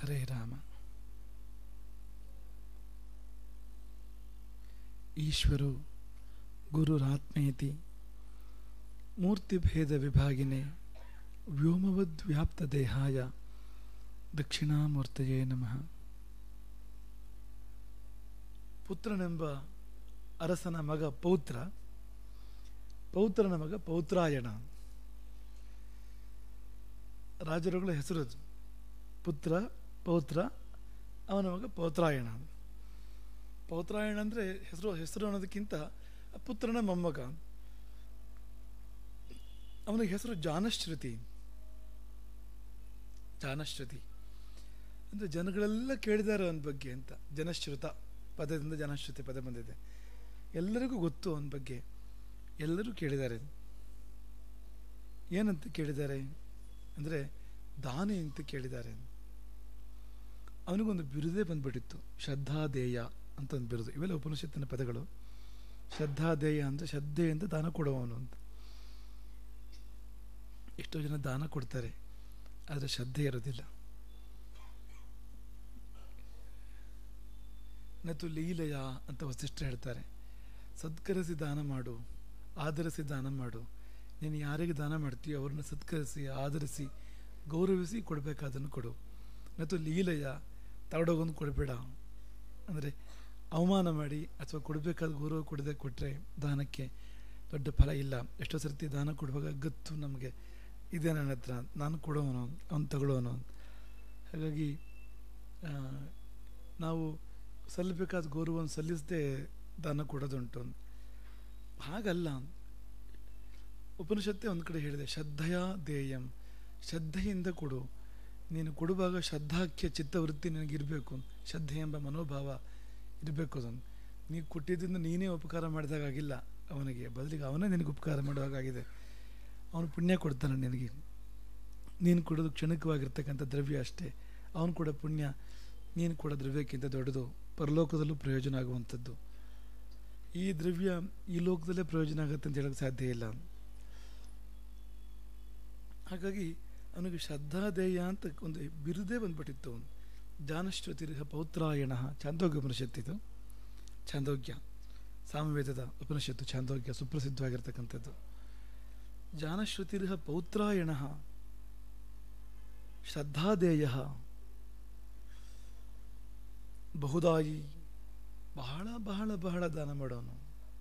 ಹರೇ ರಾಮ ಈಶ್ವರೋ ಗುರುರಾತ್ಮೇತಿ ಮೂರ್ತಿಭೇದ ವಿಭಾಗಿನೆ ವ್ಯೋಮವದ್ವ್ಯಾಪ್ತ ದೇಹಾಯ ದಕ್ಷಿಣಾಮೂರ್ತಯೇ ನಮಃ ಪುತ್ರನೆಂಬ ಅರಸನ ಮಗ ಪೌತ್ರ ಪೌತ್ರನ ಮಗ ಪೌತ್ರಾಯಣ ರಾಜರುಗಳ ಹೆಸರು ಅದು. ಪುತ್ರ ಪೌತ್ರ ಅವನ ಮಗ ಪೌತ್ರಾಯಣ ಪೌತ್ರಾಯಣ ಅಂದರೆ ಹೆಸರು ಹೆಸರು ಅನ್ನೋದಕ್ಕಿಂತ ಆ ಪುತ್ರನ ಮೊಮ್ಮಗ ಅವನಿಗೆ ಹೆಸರು ಜಾನಶ್ರುತಿ ಜಾನಶ್ರುತಿ ಅಂದರೆ ಜನಗಳೆಲ್ಲ ಕೇಳಿದ್ದಾರೆ ಅವನ ಬಗ್ಗೆ ಅಂತ ಜನಶ್ರುತ ಪದದಿಂದ ಜನಶ್ರುತಿ ಪದ ಬಂದಿದೆ ಎಲ್ಲರಿಗೂ ಗೊತ್ತು ಅವನ ಬಗ್ಗೆ ಎಲ್ಲರೂ ಕೇಳಿದ್ದಾರೆ ಏನಂತ ಕೇಳಿದ್ದಾರೆ ಅಂದರೆ ದಾನಿ ಅಂತ ಕೇಳಿದ್ದಾರೆ ಅವನಿಗೊಂದು ಬಿರುದೇ ಬಂದ್ಬಿಟ್ಟಿತ್ತು ಶ್ರದ್ಧಾದೇಯ ಅಂತ ಒಂದು ಬಿರುದು ಇವೆಲ್ಲ ಉಪನಿಷತ್ತಿನ ಪದಗಳು ಶ್ರದ್ಧಾದೇಯ ಅಂದರೆ ಶ್ರದ್ಧೆಯಿಂದ ದಾನ ಕೊಡುವವನು ಅಂತ ಎಷ್ಟೋ ಜನ ದಾನ ಕೊಡ್ತಾರೆ ಆದರೆ ಶ್ರದ್ಧೆ ಇರೋದಿಲ್ಲ ನತು ಲೀಲೆಯ ಅಂತ ವಸಿಷ್ಠರು ಹೇಳ್ತಾರೆ ಸತ್ಕರಿಸಿ ದಾನ ಮಾಡು ಆಧರಿಸಿ ದಾನ ಮಾಡು ನೀನು ಯಾರಿಗೆ ದಾನ ಮಾಡ್ತೀಯೋ ಅವ್ರನ್ನ ಸತ್ಕರಿಸಿ ಆಧರಿಸಿ ಗೌರವಿಸಿ ಕೊಡಬೇಕಾದನ್ನು ಕೊಡು ನತು ಲೀಲೆಯ ತಗೊಂಡೋಗೊಂದು ಕೊಡಬೇಡ ಅಂದರೆ ಅವಮಾನ ಮಾಡಿ ಅಥವಾ ಕೊಡಬೇಕಾದ ಗೌರವ ಕೊಡದೆ ಕೊಟ್ಟರೆ ದಾನಕ್ಕೆ ದೊಡ್ಡ ಫಲ ಇಲ್ಲ ಎಷ್ಟೋ ಸರ್ತಿ ದಾನ ಕೊಡುವಾಗ ಗತ್ತು ನಮಗೆ ಇದೆ ನನ್ನ ಹತ್ರ ನಾನು ಕೊಡೋವನು ಅವನು ತಗೊಳ್ಳೋನು ಹಾಗಾಗಿ ಆ, ನಾವು ಸಲ್ಲಬೇಕಾದ ಗೌರವವನ್ನು ಸಲ್ಲಿಸದೆ ದಾನ ಕೊಡೋದುಂಟು ಹಾಗಲ್ಲ ಉಪನಿಷತ್ತೇ ಒಂದು ಕಡೆ ಹೇಳಿದೆ ಶ್ರದ್ಧೆಯ ಧ್ಯೇಯಂ ಶ್ರದ್ಧೆಯಿಂದ ಕೊಡು ನೀನು ಕೊಡುವಾಗ ಶ್ರದ್ಧಾಖ್ಯ ಚಿತ್ತವೃತ್ತಿ ನಿನಗಿರಬೇಕು ಶ್ರದ್ಧೆ ಎಂಬ ಮನೋಭಾವ ಇರಬೇಕು ಅದನ್ನು ನೀವು ಕೊಟ್ಟಿದ್ದರಿಂದ ನೀನೇ ಉಪಕಾರ ಮಾಡಿದಾಗಿಲ್ಲ ಅವನಿಗೆ ಬದಲಿಗೆ ಅವನೇ ನಿನಗೆ ಉಪಕಾರ ಮಾಡುವಾಗಿದೆ ಅವನು ಪುಣ್ಯ ಕೊಡ್ತಾನೆ ನಿನಗೆ ನೀನು ಕೊಡೋದು ಕ್ಷಣಿಕವಾಗಿರ್ತಕ್ಕಂಥ ದ್ರವ್ಯ ಅಷ್ಟೇ ಅವನು ಕೂಡ ಪುಣ್ಯ ನೀನು ಕೂಡ ದ್ರವ್ಯಕ್ಕಿಂತ ದೊಡ್ಡದು ಪರಲೋಕದಲ್ಲೂ ಪ್ರಯೋಜನ ಆಗುವಂಥದ್ದು ಈ ದ್ರವ್ಯ ಈ ಲೋಕದಲ್ಲೇ ಪ್ರಯೋಜನ ಆಗುತ್ತೆ ಅಂತ ಹೇಳೋಕ್ಕೆ ಸಾಧ್ಯ ಇಲ್ಲ ಹಾಗಾಗಿ ಅವನಿಗೆ ಶ್ರದ್ಧಾದೇಯ ಅಂತ ಒಂದು ಬಿರುದೇ ಬಂದ್ಬಿಟ್ಟಿತ್ತು ಅವನು ಜಾನಶ್ರುತಿರಿಹ ಪೌತ್ರಾಯಣ ಚಾಂದೋಗ್ಯ ಉಪನಿಷತ್ತಿದು ಚಾಂದೋಗ್ಯ ಸಾಮವೇದದ ಉಪನಿಷತ್ತು ಚಾಂದೋಗ್ಯ ಸುಪ್ರಸಿದ್ಧವಾಗಿರ್ತಕ್ಕಂಥದ್ದು ಜಾನಶ್ರುತಿರಿಹ ಪೌತ್ರಾಯಣ ಶ್ರದ್ಧಾದೇಯ ಬಹುದಾಯಿ ಬಹಳ ಬಹಳ ಬಹಳ ದಾನ ಮಾಡೋನು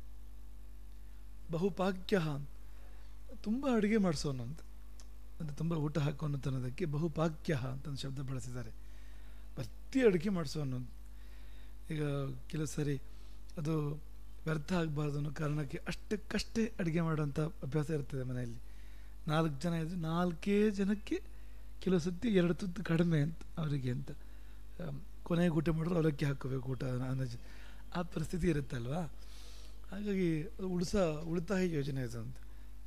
ಬಹುಪಾಕ್ಯ ತುಂಬ ಅಡುಗೆ ಮಾಡಿಸೋನು ಅಂತ ಅಂದರೆ ತುಂಬ ಊಟ ಹಾಕೋನು ಅನ್ನೋದಕ್ಕೆ ಬಹುಪಾಕ್ಯ ಅಂತ ಒಂದು ಶಬ್ದ ಬಳಸಿದ್ದಾರೆ ಪ್ರತಿ ಅಡುಗೆ ಮಾಡಿಸೋನು ಈಗ ಕೆಲವು ಸರಿ ಅದು ವ್ಯರ್ಥ ಆಗಬಾರ್ದು ಅನ್ನೋ ಕಾರಣಕ್ಕೆ ಅಷ್ಟಕ್ಕಷ್ಟೇ ಅಡುಗೆ ಮಾಡೋಂಥ ಅಭ್ಯಾಸ ಇರ್ತದೆ ಮನೆಯಲ್ಲಿ ನಾಲ್ಕು ಜನ ಇದ್ದರೆ ನಾಲ್ಕೇ ಜನಕ್ಕೆ ಕೆಲವು ಸತಿ ಎರಡು ತುತ್ತು ಕಡಿಮೆ ಅಂತ ಅವರಿಗೆ ಅಂತ ಆಮ್, ಕೊನೆಗೆ ಊಟ ಮಾಡಿದ್ರು ಅವಲಕ್ಕಿ ಹಾಕೋಬೇಕು ಊಟ ಅನ್ನೋ ಜ- ಆ ಪರಿಸ್ಥಿತಿ ಇರುತ್ತಲ್ವಾ ಹಾಗಾಗಿ ಅದು ಉಳಿಸ ಉಳಿತಾಯ ಯೋಜನೆ ಇದು ಅಂತ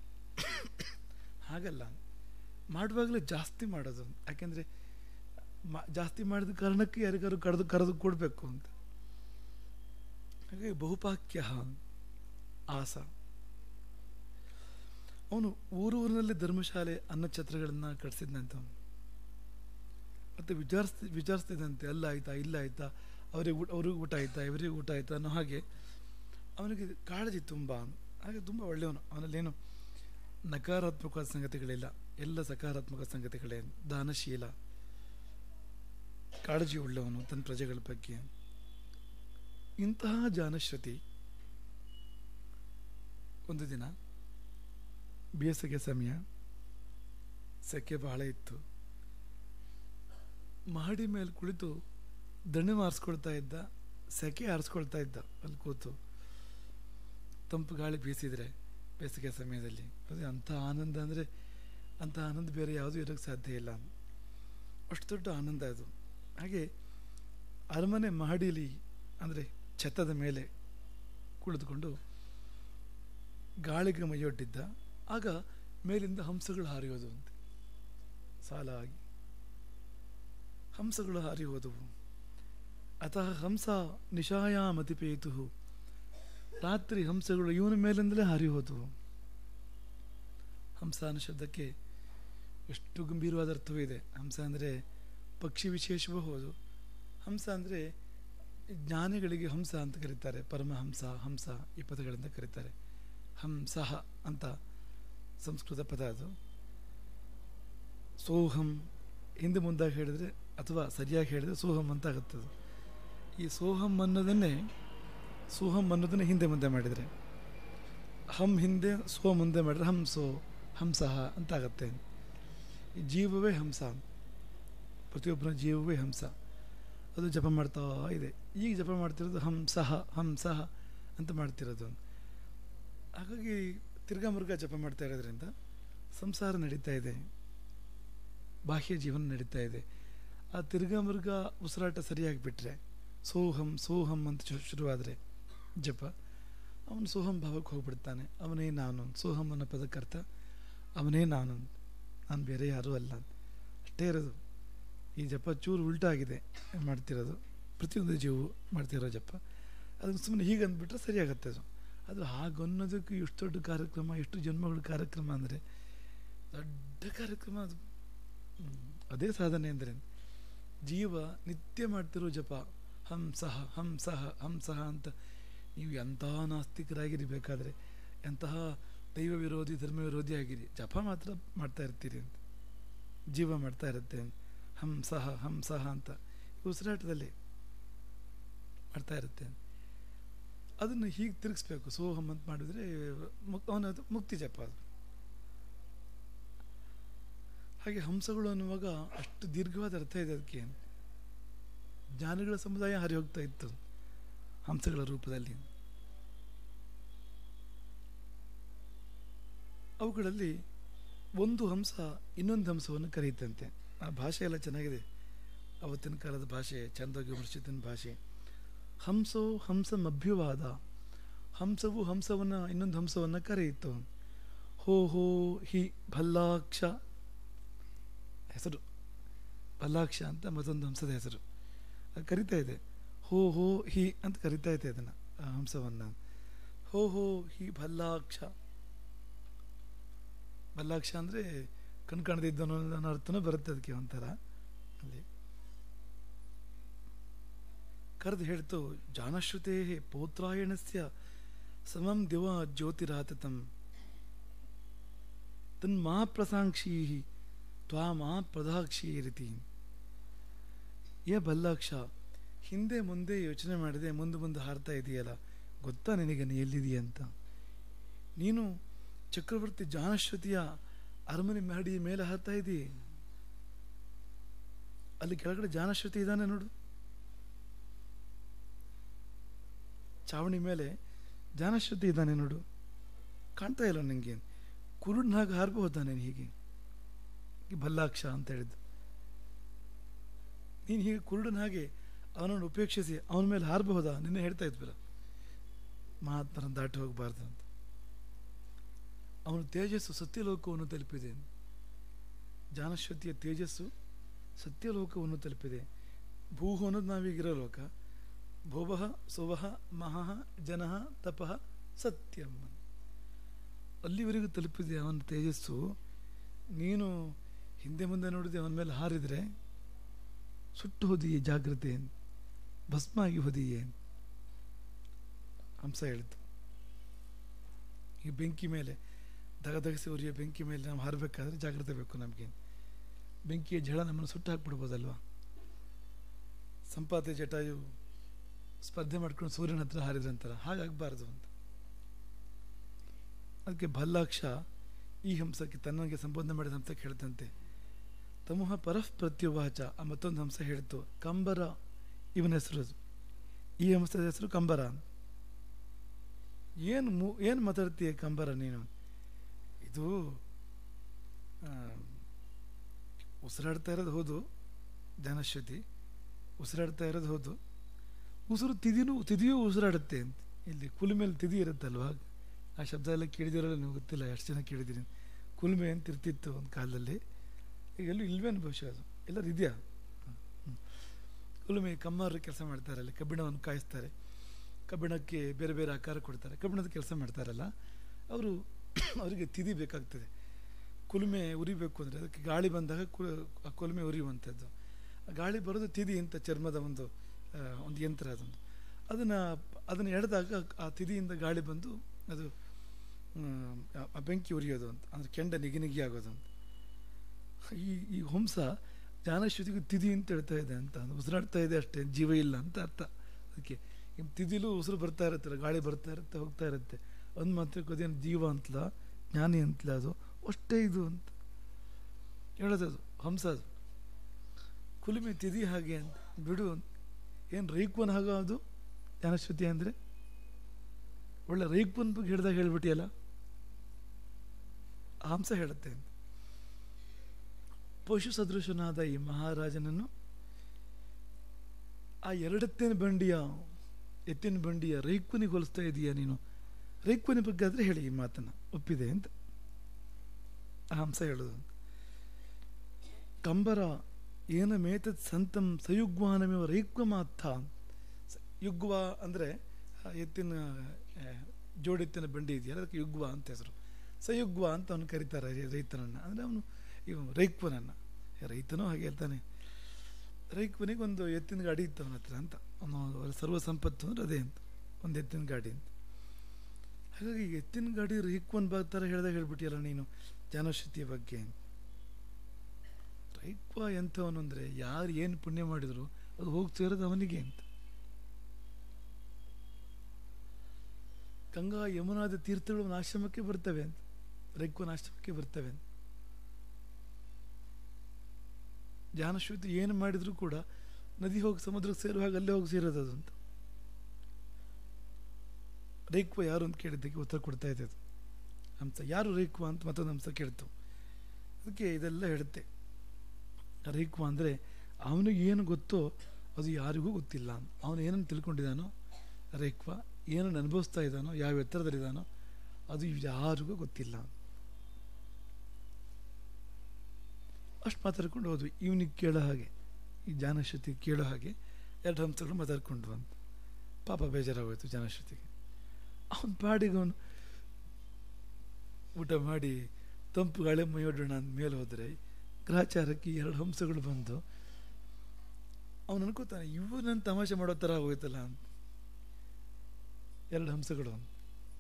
ಹಾಗಲ್ಲ ಮಾಡುವಾಗಲೇ ಜಾಸ್ತಿ ಮಾಡೋದು ಯಾಕೆಂದರೆ ಮಾ ಜಾಸ್ತಿ ಮಾಡಿದ ಕಾರಣಕ್ಕೆ ಯಾರಿಗಾರು ಕರೆದು ಕರೆದು ಕೊಡಬೇಕು ಅಂತ ಹಾಗಾಗಿ ಬಹುಪಾಕ್ಯ ಆಸ ಅವನು ಊರೂರಿನಲ್ಲಿ ಧರ್ಮಶಾಲೆ ಅನ್ನಛತ್ರಗಳನ್ನು ಕಟ್ಸಿದ್ನಂತ ಅವನು ಮತ್ತು ವಿಚಾರಿಸ್ತಿ ವಿಚಾರಿಸ್ತಿದ್ದಂತೆ ಅಲ್ಲ ಆಯ್ತಾ ಇಲ್ಲ ಆಯ್ತಾ ಅವರಿಗೆ ಊಟ ಅವ್ರಿಗೆ ಊಟ ಆಯ್ತಾ ಇವರಿಗೆ ಊಟ ಆಯ್ತಾ ಅನ್ನೋ ಹಾಗೆ ಅವನಿಗೆ ಕಾಳಜಿ ತುಂಬ ಹಾಗೆ ತುಂಬ ಒಳ್ಳೆಯವನು ಅವನಲ್ಲೇನು ನಕಾರಾತ್ಮಕವಾದ ಸಂಗತಿಗಳಿಲ್ಲ ಎಲ್ಲ ಸಕಾರಾತ್ಮಕ ಸಂಗತಿಗಳೇ ದಾನಶೀಲ ಕಾಳಜಿ ಉಳ್ಳವನು ತನ್ನ ಪ್ರಜೆಗಳ ಬಗ್ಗೆ ಇಂತಹ ಜಾನಶ್ರುತಿ ಒಂದು ದಿನ ಬೇಸಿಗೆ ಸಮಯ ಸೆಕೆ ಬಹಳ ಇತ್ತು ಮಹಡಿ ಮೇಲೆ ಕುಳಿತು ದಣಿ ಮಾರಿಸ್ಕೊಳ್ತಾ ಇದ್ದ ಸೆಕೆ ಆರಿಸ್ಕೊಳ್ತಾ ಇದ್ದ ಅಲ್ಲಿ ಕೂತು ತಂಪು ಗಾಳಿ ಬೀಸಿದರೆ ಬೇಸಿಗೆ ಸಮಯದಲ್ಲಿ ಅದೇ ಅಂಥ ಆನಂದ ಅಂದರೆ ಅಂಥ ಆನಂದ ಬೇರೆ ಯಾವುದೂ ಇರೋಕ್ಕೆ ಸಾಧ್ಯ ಇಲ್ಲ ಅಷ್ಟು ದೊಡ್ಡ ಆನಂದ ಅದು ಹಾಗೆ ಅರಮನೆ ಮಹಡಿಲಿ ಅಂದರೆ ಛತ್ತದ ಮೇಲೆ ಕುಳಿತುಕೊಂಡು ಗಾಳಿಗೆ ಮೈಯೊಡ್ಡಿದ್ದ ಆಗ ಮೇಲಿಂದ ಹಂಸಗಳು ಹಾರಿಯೋದು ಅಂತೆ ಸಾಲಾಗಿ ಹಂಸಗಳು ಹಾರಿ ಹೋದವು ಅತಃ ಹಂಸ ನಿಶಾಯಾಮತಿಪೇತು ರಾತ್ರಿ ಹಂಸಗಳು ಇವನ ಮೇಲಿಂದಲೇ ಹಾರಿ ಹೋದವು ಹಂಸ ಅನ್ನೋ ಶಬ್ದಕ್ಕೆ ಎಷ್ಟು ಗಂಭೀರವಾದ ಅರ್ಥವೂ ಇದೆ ಹಂಸ ಅಂದರೆ ಪಕ್ಷಿ ವಿಶೇಷವೂ ಹೌದು ಹಂಸ ಅಂದರೆ ಜ್ಞಾನಿಗಳಿಗೆ ಹಂಸ ಅಂತ ಕರೀತಾರೆ ಪರಮಹಂಸ ಹಂಸ ಈ ಪದಗಳಿಂದ ಕರೀತಾರೆ ಹಂಸಹ ಅಂತ ಸಂಸ್ಕೃತ ಪದ ಅದು ಸೋಹಂ ಹಿಂದೆ ಮುಂದಾಗಿ ಹೇಳಿದರೆ ಅಥವಾ ಸರಿಯಾಗಿ ಹೇಳಿದರೆ ಸೋಹಂ ಅಂತ ಆಗುತ್ತೆ ಅದು ಈ ಸೋಹಂ ಅನ್ನೋದನ್ನೇ ಸೋಹಂ ಅನ್ನೋದನ್ನೇ ಹಿಂದೆ ಮುಂದೆ ಮಾಡಿದರೆ ಹಂ ಹಿಂದೆ ಸೋ ಮುಂದೆ ಮಾಡಿದ್ರೆ ಹಂಸೋ ಹಂಸಹ ಅಂತ ಆಗತ್ತೆ ಈ ಜೀವವೇ ಹಂಸ ಪ್ರತಿಯೊಬ್ಬರ ಜೀವವೇ ಹಂಸ ಅದು ಜಪ ಮಾಡ್ತಾ ಇದೆ ಈಗ ಜಪ ಮಾಡ್ತಿರೋದು ಹಂಸಹ ಹಂಸಹ ಅಂತ ಮಾಡ್ತಿರೋದು ಹಾಗಾಗಿ ತಿರ್ಗಾ ಮುರುಗ ಜಪ ಮಾಡ್ತಾ ಇರೋದ್ರಿಂದ ಸಂಸಾರ ನಡೀತಾ ಇದೆ ಬಾಹ್ಯ ಜೀವನ ನಡೀತಾ ಇದೆ ಆ ತಿರ್ಗಾ ಮುರುಗ ಉಸಿರಾಟ ಸರಿಯಾಗಿ ಬಿಟ್ಟರೆ ಸೋಹಂ ಸೋಹಂ ಅಂತ ಶು- ಶುರುವಾದರೆ ಜಪ ಅವನು ಸೋಹಂ ಭಾವಕ್ಕೆ ಹೋಗ್ಬಿಡ್ತಾನೆ ಅವನೇ ನಾನು ಸೋಹಂ ಅನ್ನೋ ಪದಕ್ಕರ್ಥ ಅವನೇ ನಾನು ನಾನು ಬೇರೆ ಯಾರೂ ಅಲ್ಲ ಅಷ್ಟೇ ಇರೋದು ಈ ಜಪ ಚೂರು ಉಲ್ಟಾಗಿದೆ ಮಾಡ್ತಿರೋದು ಪ್ರತಿಯೊಂದು ಜೀವು ಮಾಡ್ತಿರೋ ಜಪ ಅದನ್ನು ಸುಮ್ಮನೆ ಹೀಗೆ ಅಂದ್ಬಿಟ್ರೆ ಸರಿಯಾಗತ್ತೆ ಅದು ಅದು ಹಾಗನ್ನೋದಕ್ಕೆ ಎಷ್ಟು ದೊಡ್ಡ ಕಾರ್ಯಕ್ರಮ ಎಷ್ಟು ಜನ್ಮಗಳ ಕಾರ್ಯಕ್ರಮ ಅಂದರೆ ದೊಡ್ಡ ಕಾರ್ಯಕ್ರಮ ಅದು ಹ್ಮ್. ಅದೇ ಸಾಧನೆ ಅಂದರೆ ಜೀವ ನಿತ್ಯ ಮಾಡ್ತಿರೋ ಜಪ ಹಂಸಹ ಹಂಸಹ ಹಂಸಹ ಅಂತ ನೀವು ಎಂತಹ ನಾಸ್ತಿಕರಾಗಿರಿ ಬೇಕಾದರೆ ಎಂತಹ ದೈವ ವಿರೋಧಿ ಧರ್ಮ ವಿರೋಧಿ ಆಗಿರಿ ಜಪ ಮಾತ್ರ ಮಾಡ್ತಾ ಇರ್ತೀರಿ ಅಂತ ಜೀವ ಮಾಡ್ತಾ ಇರುತ್ತೆ ಹಂಸಹ ಹಂಸಹ ಅಂತ ಉಸಿರಾಟದಲ್ಲಿ ಮಾಡ್ತಾ ಇರುತ್ತೆ ಅದನ್ನು ಹೀಗೆ ತಿರುಗಿಸ್ಬೇಕು ಸೋಹಂ ಅಂತ ಮಾಡಿದ್ರೆ ಮುಕ್ ಅವನ ಮುಕ್ತಿ ಜಪ ಅದು ಹಾಗೆ ಹಂಸಗಳು ಅನ್ನುವಾಗ ಅಷ್ಟು ದೀರ್ಘವಾದ ಅರ್ಥ ಇದೆ ಅದಕ್ಕೆ ಜ್ಞಾನಿಗಳ ಸಮುದಾಯ ಹರಿ ಹೋಗ್ತಾ ಇತ್ತು ಹಂಸಗಳ ರೂಪದಲ್ಲಿ ಅವುಗಳಲ್ಲಿ ಒಂದು ಹಂಸ ಇನ್ನೊಂದು ಹಂಸವನ್ನು ಕರೆಯುತ್ತಂತೆ ಆ ಭಾಷೆ ಎಲ್ಲ ಚೆನ್ನಾಗಿದೆ ಅವತ್ತಿನ ಕಾಲದ ಭಾಷೆ ಚಂದೋಗಿ ವಿಮರ್ಶಿತನ ಭಾಷೆ ಹಂಸೋ ಹಂಸಮಭ್ಯುವಾದ ಹಂಸವು ಹಂಸವನ್ನು ಇನ್ನೊಂದು ಹಂಸವನ್ನು ಕರೆಯಿತು ಹೋ ಹೋ ಹಿ ಭಲ್ಲಾಕ್ಷ ಹೆಸರು ಭಲ್ಲಾಕ್ಷ ಅಂತ ಮತ್ತೊಂದು ಹಂಸದ ಹೆಸರು ಅದು ಕರಿತಾ ಇದೆ ಹೋ ಹೋ ಹಿ ಅಂತ ಕರಿತಾ ಇದೆ ಅದನ್ನು ಆ ಹಂಸವನ್ನು ಹೋ ಹೋ ಹಿ ಭಲ್ಲಾಕ್ಷ ಭಲ್ಲಾಕ್ಷ ಅಂದರೆ ಕಣ್ ಕಾಣದಿದ್ದನು ಅನ್ನೋ ಅರ್ಥನೂ ಬರುತ್ತೆ ಅದಕ್ಕೆ ಒಂಥರ ಅಲ್ಲಿ ಕರೆದು ಹೇಳ್ತು ಜಾನಶ್ರುತೇ ಪೌತ್ರಾಯಣಸ್ಯ ಸಮಂ ದಿವ ಜ್ಯೋತಿರಾತತಂ ತನ್ಮಾ ಪ್ರಸಾಂಕ್ಷೀ ತ್ವಾಮಾ ಪ್ರದಾಕ್ಷಿ ರೀತಿ ಏ ಬಲ್ಲಾಕ್ಷ ಹಿಂದೆ ಮುಂದೆ ಯೋಚನೆ ಮಾಡಿದೆ ಮುಂದೆ ಮುಂದೆ ಹಾರ್ತಾ ಇದೆಯಲ್ಲ ಗೊತ್ತಾ ನಿನಗೆ ನೀ ಎಲ್ಲಿದೆಯಾ ಅಂತ ನೀನು ಚಕ್ರವರ್ತಿ ಜಾನಶ್ರುತಿಯ ಅರಮನೆ ಮಹಡಿ ಮೇಲೆ ಹಾರ್ತಾ ಇದ್ದೀ ಅಲ್ಲಿ ಕೆಳಗಡೆ ಜಾನಶ್ರುತಿ ಇದ್ದಾನೆ ನೋಡು ಚಾವಣಿ ಮೇಲೆ ಜಾನಶ್ರುತಿ ಇದ್ದಾನೆ ನೋಡು ಕಾಣ್ತಾ ಇಲ್ಲ ನಿಂಗೆ ಕುರುಡ್ನ ಹಾಗೆ ಹಾರಬಹುದಾ ನೀನು ಹೀಗೆ ಈ ಭಲ್ಲಾಕ್ಷ ಅಂತ ಹೇಳಿದ್ದು ನೀನು ಹೀಗೆ ಕುರುಡನ ಹಾಗೆ ಅವನನ್ನು ಉಪೇಕ್ಷಿಸಿ ಅವನ ಮೇಲೆ ಹಾರಬಹುದಾ ನಿನ್ನೆ ಹೇಳ್ತಾ ಇದ್ವಲ್ಲ ಮಹಾತ್ಮರನ್ನು ದಾಟಿ ಹೋಗಬಾರ್ದು ಅಂತ ಅವನ ತೇಜಸ್ಸು ಸತ್ಯಲೋಕವನ್ನು ತಲುಪಿದೆ ಜಾನಶ್ವತಿಯ ತೇಜಸ್ಸು ಸತ್ಯಲೋಕವನ್ನು ತಲುಪಿದೆ ಭೂಹು ಅನ್ನೋದು ನಾವೀಗಿರೋ ಲೋಕ ಭೋವಃ ಸುವಹ ಮಹಃ ಜನಃ ತಪಃ ಸತ್ಯಂ ಅಲ್ಲಿವರೆಗೂ ತಲುಪಿದೆ ಅವನ ತೇಜಸ್ಸು ನೀನು ಹಿಂದೆ ಮುಂದೆ ನೋಡಿದೆ ಅವನ ಮೇಲೆ ಹಾರಿದರೆ ಸುಟ್ಟು ಹೋದಿಯೇ ಜಾಗ್ರತೆ ಭಸ್ಮ ಆಗಿ ಹೋದಿಯೇ ಹಂಸ ಹೇಳಿತು ಈ ಬೆಂಕಿ ಮೇಲೆ ದಗದಗಸಿ ಉರಿಯೋ ಬೆಂಕಿ ಮೇಲೆ ನಾವು ಹಾರಬೇಕಾದ್ರೆ ಜಾಗ್ರತೆ ಬೇಕು ನಮಗೆ ಬೆಂಕಿಯ ಝಳ ನಮ್ಮನ್ನು ಸುಟ್ಟು ಹಾಕ್ಬಿಡ್ಬೋದಲ್ವಾ ಸಂಪಾತಿ ಜಟಾಯು ಸ್ಪರ್ಧೆ ಮಾಡ್ಕೊಂಡು ಸೂರ್ಯನ ಹತ್ರ ಹಾರಿದ್ರಂತಾರ ಹಾಗಾಗಬಾರ್ದು ಅಂತ ಅದಕ್ಕೆ ಭಲ್ಲಾಕ್ಷ ಈ ಹಂಸಕ್ಕೆ ತನ್ನಗೆ ಸಂಬೋಧನೆ ಮಾಡಿದ ಹಂಸಕ್ಕೆ ಹೇಳ್ತಂತೆ ತಮುಹ ಪರಃ ಪ್ರತ್ಯುವಾಚ ಆ ಮತ್ತೊಂದು ಹಂಸ ಹೇಳ್ತು ಕಂಬರ ಇವನ ಹೆಸರು ಅದು. ಈ ಹಂಸದ ಹೆಸರು ಕಂಬರ ಏನು ಮು ಏನು ಮಾತಾಡ್ತೀಯ ಕಂಬರ ನೀನು ಇದು ಆ, ಉಸಿರಾಡ್ತಾ ಇರೋದು ಹೌದು ಜ್ಞಾನಶ್ರುತಿ ಉಸಿರಾಡ್ತಾ ಇರೋದು ಹೌದು ಉಸಿರು ತಿದಿನೂ ತಿದಿಯೂ ಉಸಿರಾಡುತ್ತೆ ಅಂತ ಇಲ್ಲಿ ಕುಲುಮೆಯಲ್ಲಿ ತಿದಿ ಇರುತ್ತಲ್ವಾ ಆ ಶಬ್ದ ಎಲ್ಲ ಕೇಳಿದಿರಲ್ಲ ನೀವು ಗೊತ್ತಿಲ್ಲ ಎಷ್ಟು ಜನ ಕೇಳಿದ್ದೀರಿ ಕುಲುಮೆ ಅಂತ ಇರ್ತಿತ್ತು ಒಂದು ಕಾಲದಲ್ಲಿ ಈಗ ಎಲ್ಲೂ ಇಲ್ವೇನು ಬಹುಶಃ ಅದು ಎಲ್ಲರೂ ಇದೆಯಾ ಹ್ಮ್. ಕುಲುಮೆ ಕಮ್ಮಾರರು ಕೆಲಸ ಮಾಡ್ತಾರೆ ಅಲ್ಲಿ ಕಬ್ಬಿಣವನ್ನು ಕಾಯಿಸ್ತಾರೆ ಕಬ್ಬಿಣಕ್ಕೆ ಬೇರೆ ಬೇರೆ ಆಕಾರ ಕೊಡ್ತಾರೆ ಕಬ್ಬಿಣದ ಕೆಲಸ ಮಾಡ್ತಾರಲ್ಲ ಅವರು ಅವರಿಗೆ ತಿದಿ ಬೇಕಾಗ್ತದೆ ಕುಲುಮೆ ಉರಿಬೇಕು ಅಂದರೆ ಅದಕ್ಕೆ ಗಾಳಿ ಬಂದಾಗ ಕು ಆ ಕುಲುಮೆ ಉರಿಯುವಂಥದ್ದು ಗಾಳಿ ಬರೋದು ತಿದಿ ಅಂತ ಚರ್ಮದ ಒಂದು ಆ, ಒಂದು ಯಂತ್ರ ಅದೊಂದು ಅದನ್ನು ಅದನ್ನು ಎಳೆದಾಗ ಆ ತಿದಿಯಿಂದ ಗಾಳಿ ಬಂದು ಅದು ಮ್, ಆ- ಆ ಬೆಂಕಿ ಉರಿಯೋದು ಅಂತ ಅಂದರೆ ಕೆಂಡ ನಿಗಿ ನಿಗಿ ಆಗೋದು ಅಂತ ಈ ಈ ಹಂಸ ಜ್ಞಾನಶ್ರುತಿಗೂ ತಿದಿ ಅಂತ ಹೇಳ್ತಾ ಇದೆ ಅಂತ ಅದು ಉಸಿರಾಡ್ತಾ ಇದೆ ಅಷ್ಟೇ ಜೀವ ಇಲ್ಲ ಅಂತ ಅರ್ಥ ಅದಕ್ಕೆ ಈ ತಿದಿಲೂ ಉಸಿರು ಬರ್ತಾ ಇರುತ್ತಲ್ಲ ಗಾಳಿ ಬರ್ತಾ ಇರುತ್ತೆ ಹೋಗ್ತಾ ಇರುತ್ತೆ ಒಂದು ಮಾತ್ರಕ್ಕೆ ಅದೇನು ಜೀವ ಅಂತಲ ಜ್ಞಾನಿ ಅಂತಲ ಅದು ಅಷ್ಟೇ ಇದು ಅಂತ ಹೇಳೋದದು ಹಂಸ ಅದು ಕುಲುಮೆ ತಿದಿ ಹಾಗೆ ಅಂತ ಬಿಡು ಅಂತ ಏನು ರೈಕ್ವನ್ ಹಾಗೋ ಅದು ಜ್ಞಾನಶ್ರುತಿ ಅಂದರೆ ಒಳ್ಳೆ ರೈಕ್ವನ್ ಬಗ್ಗೆ ಹಿಡ್ದಾಗ ಹೇಳ್ಬಿಟ್ಟಿಯಲ್ಲ ಆ ಹಂಸ ಹೇಳುತ್ತೆ ಅಂತ ಪಶು ಸದೃಶನಾದ ಈ ಮಹಾರಾಜನನ್ನು ಆ ಎರಡೆತ್ತಿನ ಬಂಡಿಯ ಎತ್ತಿನ ಬಂಡಿಯ ರೈಕ್ವನಿಗೆ ಹೋಲಿಸ್ತಾ ಇದೀಯ ನೀನು ರೈಕ್ವನಿ ಬಗ್ಗೆ ಆದರೆ ಹೇಳಿ ಈ ಮಾತನ್ನು ಒಪ್ಪಿದೆ ಅಂತ ಆ ಹಂಸ ಹೇಳೋದು ಅಂತ ಕಂಬರ ಏನ ಮೇತತ್ ಸಂತಂ ಸಯುಗ್ವಾನಮೇವ ರೈಕ್ವಮಾಥ ಸ- ಯುಗ್ವ ಅಂದರೆ ಎತ್ತಿನ ಆ, ಜೋಡೆತ್ತಿನ ಬಂಡಿ ಇದೆಯಲ್ಲ ಅದಕ್ಕೆ ಯುಗ್ವ ಅಂತ ಹೆಸರು ಸಯುಗ್ವ ಅಂತ ಅವನು ಕರೀತಾರೆ ರೈ- ರೈತನನ್ನು ಅಂದರೆ ಅವನು ಇವ ರೈಕ್ವನನ್ನು ರೈತನೂ ಹಾಗೆ ಹೇಳ್ತಾನೆ ರೈಕ್ವನಿಗೆ ಒಂದು ಎತ್ತಿನ ಗಾಡಿ ಇತ್ತು ಅವನ ಹತ್ರ ಅಂತ ಅವನು ಸರ್ವ ಸಂಪತ್ತು ಅಂದ್ರೆ ಅದೇ ಅಂತ ಒಂದು ಎತ್ತಿನ ಗಾಡಿ ಅಂತ ಹಾಗಾಗಿ ಎತ್ತಿನ ಗಾಡಿ ರೈಕ್ವನ್ ಬಾ ಥರ ಹೇಳ್ದಾಗ ಹೇಳ್ಬಿಟ್ಟಿಯಲ್ಲ ನೀನು ಜನಶ್ರುತಿಯ ಬಗ್ಗೆ ರೈಕ್ವ ಎಂಥವನು ಅಂದರೆ ಯಾರು ಏನು ಪುಣ್ಯ ಮಾಡಿದ್ರು ಅದು ಹೋಗಿ ಸೇರೋದು ಅವನಿಗೆ ಅಂತ ಗಂಗಾ ಯಮುನಾದ ತೀರ್ಥಗಳು ಅವನ ಆಶ್ರಮಕ್ಕೆ ಬರ್ತವೆ ಅಂತ ರೈಕ್ವನ ಆಶ್ರಮಕ್ಕೆ ಬರ್ತವೆ ಅಂತ ಜ್ಞಾನಶ್ರುತಿ ಏನು ಮಾಡಿದ್ರು ಕೂಡ ನದಿ ಹೋಗಿ ಸಮುದ್ರಕ್ಕೆ ಸೇರುವಾಗ ಅಲ್ಲೇ ಹೋಗಿ ಸೇರೋದು ಅದು ಅಂತ ರೇಕ್ವ ಯಾರು ಅಂತ ಕೇಳಿದ್ದಕ್ಕೆ ಉತ್ತರ ಕೊಡ್ತಾ ಇದೆ ಅದು ಹಂಸ ಯಾರು ರೇಕ್ವ ಅಂತ ಮತ್ತೊಂದು ಹಂಸ ಕೇಳ್ತು ಅದಕ್ಕೆ ಇದೆಲ್ಲ ಹೇಳುತ್ತೆ ರೇಕ್ವ ಅಂದರೆ ಅವನಿಗೆ ಏನು ಗೊತ್ತೋ ಅದು ಯಾರಿಗೂ ಗೊತ್ತಿಲ್ಲ ಅವನು ಏನನ್ನು ತಿಳ್ಕೊಂಡಿದ್ದಾನೋ ರೇಕ್ವ ಏನನ್ನು ಅನುಭವಿಸ್ತಾ ಇದ್ದಾನೋ ಯಾವ ಎತ್ತರದಲ್ಲಿದ್ದಾನೋ ಅದು ಯಾರಿಗೂ ಗೊತ್ತಿಲ್ಲ ಅಷ್ಟು ಮಾತಾಡ್ಕೊಂಡು ಹೋದ್ವಿ ಇವನಿಗೆ ಕೇಳೋ ಹಾಗೆ ಈ ಜಾನಶ್ರುತಿ ಕೇಳೋ ಹಾಗೆ ಎರಡು ಹಂಸಗಳು ಮಾತಾಡ್ಕೊಂಡು ಅಂತ ಪಾಪ ಬೇಜಾರಾಗೋಯ್ತು ಜಾನಶ್ರುತಿಗೆ ಅವನ ಪಾಡಿಗೆ ಅವನು ಊಟ ಮಾಡಿ ತಂಪು ಗಾಳಿ ಮೈಯೊಡೋಣ ಅಂತ ಮೇಲೆ ಹೋದರೆ ಗ್ರಹಚಾರಕ್ಕೆ ಎರಡು ಹಂಸಗಳು ಬಂದು ಅವನು ಅನ್ಕೋತಾನೆ ಇವು ನನ್ನ ತಮಾಷೆ ಮಾಡೋ ಥರ ಆಗೋಯ್ತಲ್ಲ ಅಂತ ಎರಡು ಹಂಸಗಳು ಅಂತ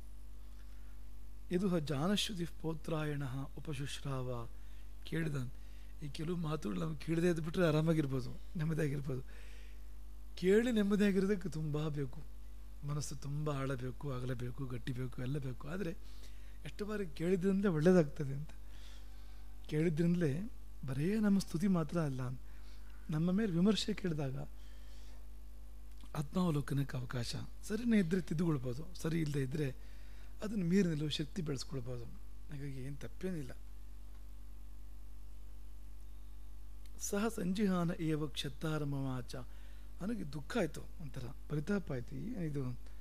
ಇದು ಜಾನಶ್ರುತಿ ಪೌತ್ರಾಯಣ ಉಪಶುಶ್ರಾವ ಕೇಳಿದ ಈ ಕೆಲವು ಮಾತುಗಳು ನಮ್ಗೆ ಕೇಳದೇ ಇದ್ಬಿಟ್ರೆ ಆರಾಮಾಗಿರ್ಬೋದು ನೆಮ್ಮದಿಯಾಗಿರ್ಬೋದು ಕೇಳಿ ನೆಮ್ಮದಿಯಾಗಿರೋದಕ್ಕೆ ತುಂಬ ಬೇಕು ಮನಸ್ಸು ತುಂಬ ಆಳಬೇಕು ಆಗಲೇಬೇಕು ಗಟ್ಟಿಬೇಕು ಎಲ್ಲ ಬೇಕು ಆದರೆ ಎಷ್ಟು ಬಾರಿ ಕೇಳಿದ್ರಿಂದಲೇ ಒಳ್ಳೇದಾಗ್ತದೆ ಅಂತ ಕೇಳಿದ್ರಿಂದಲೇ ಬರೇ ನಮ್ಮ ಸ್ತುತಿ ಮಾತ್ರ ಅಲ್ಲ ನಮ್ಮ ಮೇಲೆ ವಿಮರ್ಶೆ ಕೇಳಿದಾಗ ಆತ್ಮಾವಲೋಕನಕ್ಕೆ ಅವಕಾಶ ಸರಿನೇ ಇದ್ದರೆ ತಿದ್ದುಕೊಳ್ಬೋದು ಸರಿ ಇಲ್ಲದೆ ಇದ್ದರೆ ಅದನ್ನು ಮೀರಿ ನಿಲ್ಲುವ ಶಕ್ತಿ ಬೆಳೆಸ್ಕೊಳ್ಬೋದು ಹಾಗಾಗಿ ಏನು ತಪ್ಪೇನಿಲ್ಲ ಸಹ ಸಂಜಿಹಾನ ಏವ ಕ್ಷತ್ತಾರ ಮಮಾಚ ನನಗೆ ದುಃಖ ಆಯಿತು ಒಂಥರ ಪರಿತಾಪ ಆಯಿತು ಏನಿದು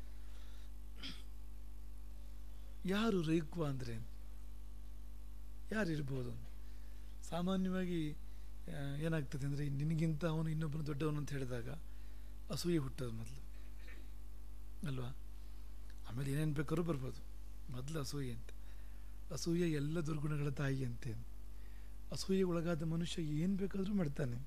ಯಾರು ರೇಕ್ವ ಅಂದರೆ ಯಾರಿರ್ಬೋದು ಸಾಮಾನ್ಯವಾಗಿ ಆ, ಏನಾಗ್ತದೆ ಅಂದರೆ ನಿನಗಿಂತ ಅವನು ಇನ್ನೊಬ್ಬನು ದೊಡ್ಡವನು ಅಂತ ಹೇಳಿದಾಗ ಅಸೂಯೆ ಹುಟ್ಟೋದು ಮೊದಲು ಅಲ್ವಾ ಆಮೇಲೆ ಏನೇನು ಬೇಕಾದ್ರೂ ಬರ್ಬೋದು ಮೊದಲು ಅಸೂಯೆ ಅಂತ ಅಸೂಯೆ ಎಲ್ಲ ದುರ್ಗುಣಗಳ ತಾಯಿ ಅಂತೆ ಅಸೂಯೆ ಒಳಗಾದ ಮನುಷ್ಯ ಏನು ಬೇಕಾದರೂ ಮಾಡ್ತಾನೆ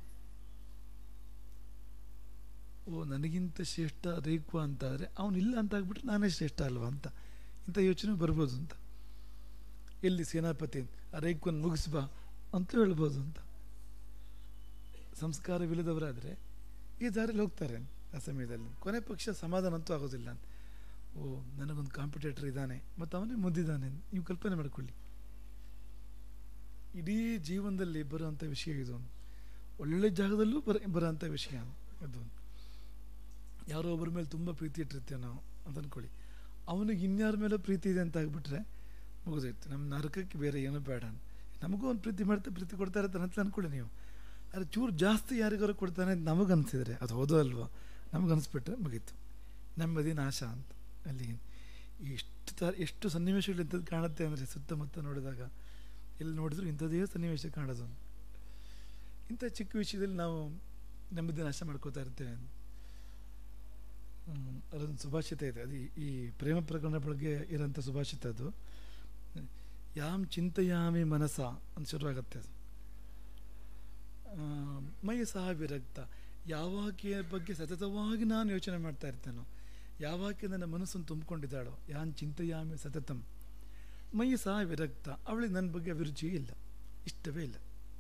ಓ ನನಗಿಂತ ಶ್ರೇಷ್ಠ ರೇಕ್ವ ಅಂತಾದರೆ ಅವನಿಲ್ಲ ಅಂತ ಆಗ್ಬಿಟ್ರೆ ನಾನೇ ಶ್ರೇಷ್ಠ ಅಲ್ವಾ ಅಂತ ಇಂಥ ಯೋಚನೆ ಬರ್ಬೋದು ಅಂತ ಎಲ್ಲಿ ಸೇನಾಪತಿ ಆ ರೇಕ್ವನ್ ಮುಗಿಸ್ಬಾ ಅಂತ ಹೇಳ್ಬೋದು ಅಂತ ಸಂಸ್ಕಾರವಿಲ್ಲದವರಾದರೆ ಈ ದಾರಿಯಲ್ಲಿ ಹೋಗ್ತಾರೆ ಆ ಸಮಯದಲ್ಲಿ ಕೊನೆ ಪಕ್ಷ ಸಮಾಧಾನ ಅಂತೂ ಆಗೋದಿಲ್ಲ ಅಂತ ಓ ನನಗೊಂದು ಕಾಂಪಿಟೇಟರ್ ಇದ್ದಾನೆ ಮತ್ತು ಅವನೇ ಮುದ್ದಿದ್ದಾನೆ ನೀವು ಕಲ್ಪನೆ ಮಾಡಿಕೊಳ್ಳಿ ಇಡೀ ಜೀವನದಲ್ಲಿ ಬರುವಂಥ ವಿಷಯ ಇದು ಒಳ್ಳೆ ಜಾಗದಲ್ಲೂ ಬರ ಬರೋಂಥ ವಿಷಯ ಅದು ಯಾರೋ ಒಬ್ಬರ ಮೇಲೆ ತುಂಬ ಪ್ರೀತಿ ಇಟ್ಟಿರ್ತೇವೆ ನಾವು ಅಂತ ಅಂದ್ಕೊಳ್ಳಿ ಅವನಿಗೆ ಇನ್ಯಾರ ಮೇಲೆ ಪ್ರೀತಿ ಇದೆ ಅಂತ ಆಗ್ಬಿಟ್ರೆ ಮುಗಿದೋಯ್ತು ನಮ್ಮ ನರಕಕ್ಕೆ ಬೇರೆ ಏನೂ ಬೇಡ ಅಂತ ನಮಗೂ ಒಂದು ಪ್ರೀತಿ ಮಾಡ್ತಾ ಪ್ರೀತಿ ಕೊಡ್ತಾ ಇರ್ತಾನೆ ಅಂತ ಅಂದ್ಕೊಳ್ಳಿ ನೀವು ಆದರೆ ಚೂರು ಜಾಸ್ತಿ ಯಾರಿಗಾರು ಕೊಡ್ತಾನೆ ಅಂತ ನಮಗನ್ಸಿದ್ರೆ ಅದು ಹೌದೋ ಅಲ್ವೋ ನಮಗನ್ಸ್ಬಿಟ್ರೆ ಮುಗೀತು ನೆಮ್ಮದಿ ನಾಶ ಅಂತ ಅಲ್ಲಿ ಎಷ್ಟು ತ ಎಷ್ಟು ಸನ್ನಿವೇಶಗಳು ಇಂಥದ್ದು ಕಾಣುತ್ತೆ ಅಂದರೆ ಸುತ್ತಮುತ್ತ ನೋಡಿದಾಗ ಎಲ್ಲಿ ನೋಡಿದ್ರು ಇಂಥದ್ದೇ ಸನ್ನಿವೇಶ ಕಾಣೋದು ಇಂಥ ಚಿಕ್ಕ ವಿಷಯದಲ್ಲಿ ನಾವು ನೆಮ್ಮದಿ ನಾಶ ಮಾಡ್ಕೋತಾ ಇರ್ತೇವೆ ಹ್ಮ್, ಅದೊಂದು ಸುಭಾಷಿತ ಇದೆ ಅದು ಈ- ಈ ಪ್ರೇಮ ಪ್ರಕರಣ ಬಗ್ಗೆ ಇರೋಂಥ ಸುಭಾಷಿತ ಅದು ಯಾಮ್ ಚಿಂತೆಯಾಮಿ ಮನಸ ಅಂತ ಶುರುವಾಗತ್ತೆ ಅದು ಆ, ಮೈ ಸಹ ವಿರಕ್ತ ಯಾವಾಕೆಯ ಬಗ್ಗೆ ಸತತವಾಗಿ ನಾನು ಯೋಚನೆ ಮಾಡ್ತಾ ಇರ್ತೇನೋ ಯಾವಾಕೆ ನನ್ನ ಮನಸ್ಸನ್ನು ತುಂಬಿಕೊಂಡಿದ್ದಾಳೋ ಯಾನ್ ಚಿಂತೆಯಾಮಿ ಸತತಂ ಮೈ ಸಹ ವಿರಕ್ತ ಅವಳಿಗೆ ನನ್ನ ಬಗ್ಗೆ ಅಭಿರುಚಿ ಇಲ್ಲ ಇಷ್ಟವೇ ಇಲ್ಲ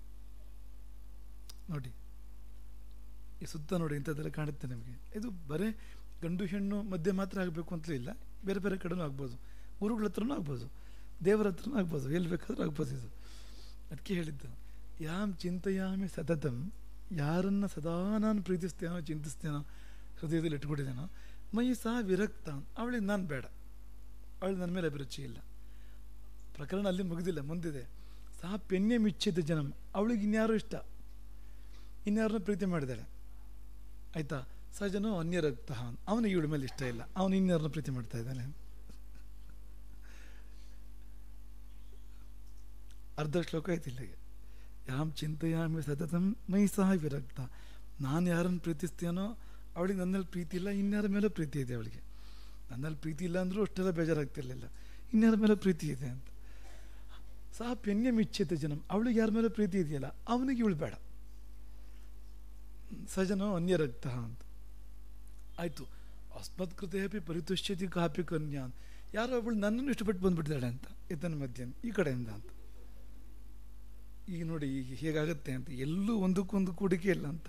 ನೋಡಿ ಈ ಸುತ್ತ ನೋಡಿ ಇಂಥದ್ದೆಲ್ಲ ಕಾಣುತ್ತೆ ನಮಗೆ ಇದು ಬರೇ ಗಂಡು ಹೆಣ್ಣು ಮಧ್ಯೆ ಮಾತ್ರ ಆಗಬೇಕು ಅಂತಲೇ ಇಲ್ಲ ಬೇರೆ ಬೇರೆ ಕಡೆನೂ ಆಗ್ಬೋದು ಗುರುಗಳ ಹತ್ರನೂ ಆಗ್ಬೋದು ದೇವರ ಹತ್ರನೂ ಆಗ್ಬೋದು ಎಲ್ಲಿ ಬೇಕಾದ್ರೂ ಆಗ್ಬೋದು ಇದು ಅದಕ್ಕೆ ಹೇಳಿದ್ದು ಯಾಮ್ ಚಿಂತೆಯಾಮಿ ಸತತಂ ಯಾರನ್ನು ಸದಾ ನಾನು ಪ್ರೀತಿಸ್ತೇನೋ ಚಿಂತಿಸ್ತೇನೋ ಹೃದಯದಲ್ಲಿ ಇಟ್ಕೊಂಡಿದ್ದೇನೋ ಮೈ ಸಹ ವಿರಕ್ತ ಅವಳಿಗೆ ನಾನು ಬೇಡ ಅವಳಿಗೆ ನನ್ನ ಮೇಲೆ ಅಭಿರುಚಿ ಇಲ್ಲ ಪ್ರಕರಣ ಅಲ್ಲಿ ಮುಗಿದಿಲ್ಲ ಮುಂದಿದೆ ಸಹ ಪೆನ್ನೆ ಮಿಚ್ಚಿದ ಜನಂ ಅವಳಿಗೆ ಇನ್ಯಾರು ಇಷ್ಟ ಇನ್ಯಾರನ್ನ ಪ್ರೀತಿ ಮಾಡಿದ್ದಾಳೆ ಆಯ್ತಾ ಸಹಜನೋ ಅನ್ಯರಕ್ತ ಅವನಿಗೆ ಇವಳ ಮೇಲೆ ಇಷ್ಟ ಇಲ್ಲ ಅವನು ಇನ್ಯಾರನ್ನ ಪ್ರೀತಿ ಮಾಡ್ತಾ ಇದ್ದಾನೆ ಅರ್ಧ ಶ್ಲೋಕ ಆಯ್ತು ಇಲ್ಲಿಗೆ ಯಾಮ್ ಚಿಂತೆಯಾಮಿ ಸತತಂ ಮೈ ಸಹ ವಿರಕ್ತ ನಾನು ಯಾರನ್ನು ಪ್ರೀತಿಸ್ತೇನೋ ಅವಳಿಗೆ ನನ್ನಲ್ಲಿ ಪ್ರೀತಿ ಇಲ್ಲ ಇನ್ಯಾರ ಮೇಲೆ ಪ್ರೀತಿ ಇದೆ ಅವಳಿಗೆ ನನ್ನಲ್ಲಿ ಪ್ರೀತಿ ಇಲ್ಲ ಅಂದರೂ ಅಷ್ಟೆಲ್ಲ ಬೇಜಾರಾಗ್ತಿರ್ಲಿಲ್ಲ ಇನ್ಯಾರ ಮೇಲೆ ಪ್ರೀತಿ ಇದೆ ಅಂತ ಸಹ ಪೆನ್ಯ ಮಿಚ್ಚಿತ ಜನಂ ಅವಳಿಗೆ ಯಾರ ಮೇಲೆ ಪ್ರೀತಿ ಇದೆಯಲ್ಲ ಅವನಿಗೆ ಇವಳು ಬೇಡ ಸಜನೋ ಅನ್ಯರಕ್ತ ಅಂತ ಆಯಿತು ಅಸ್ಮತ್ ಕೃತೆ ಅಪಿ ಪರಿತುಷ್ಯತಿ ಕಾಪಿ ಕನ್ಯಾ ಅಂತ ಯಾರೋ ಒಬ್ಬಳು ನನ್ನನ್ನು ಇಷ್ಟಪಟ್ಟು ಬಂದ್ಬಿಟ್ಟಿದ್ದಾಳೆ ಅಂತ ಇತನ ಮಧ್ಯ ಈ ಕಡೆಯಿಂದ ಅಂತ ಈಗ ನೋಡಿ ಈಗ ಹೇಗಾಗತ್ತೆ ಅಂತ ಎಲ್ಲೂ ಒಂದಕ್ಕೊಂದು ಕೂಡಿಕೆ ಇಲ್ಲ ಅಂತ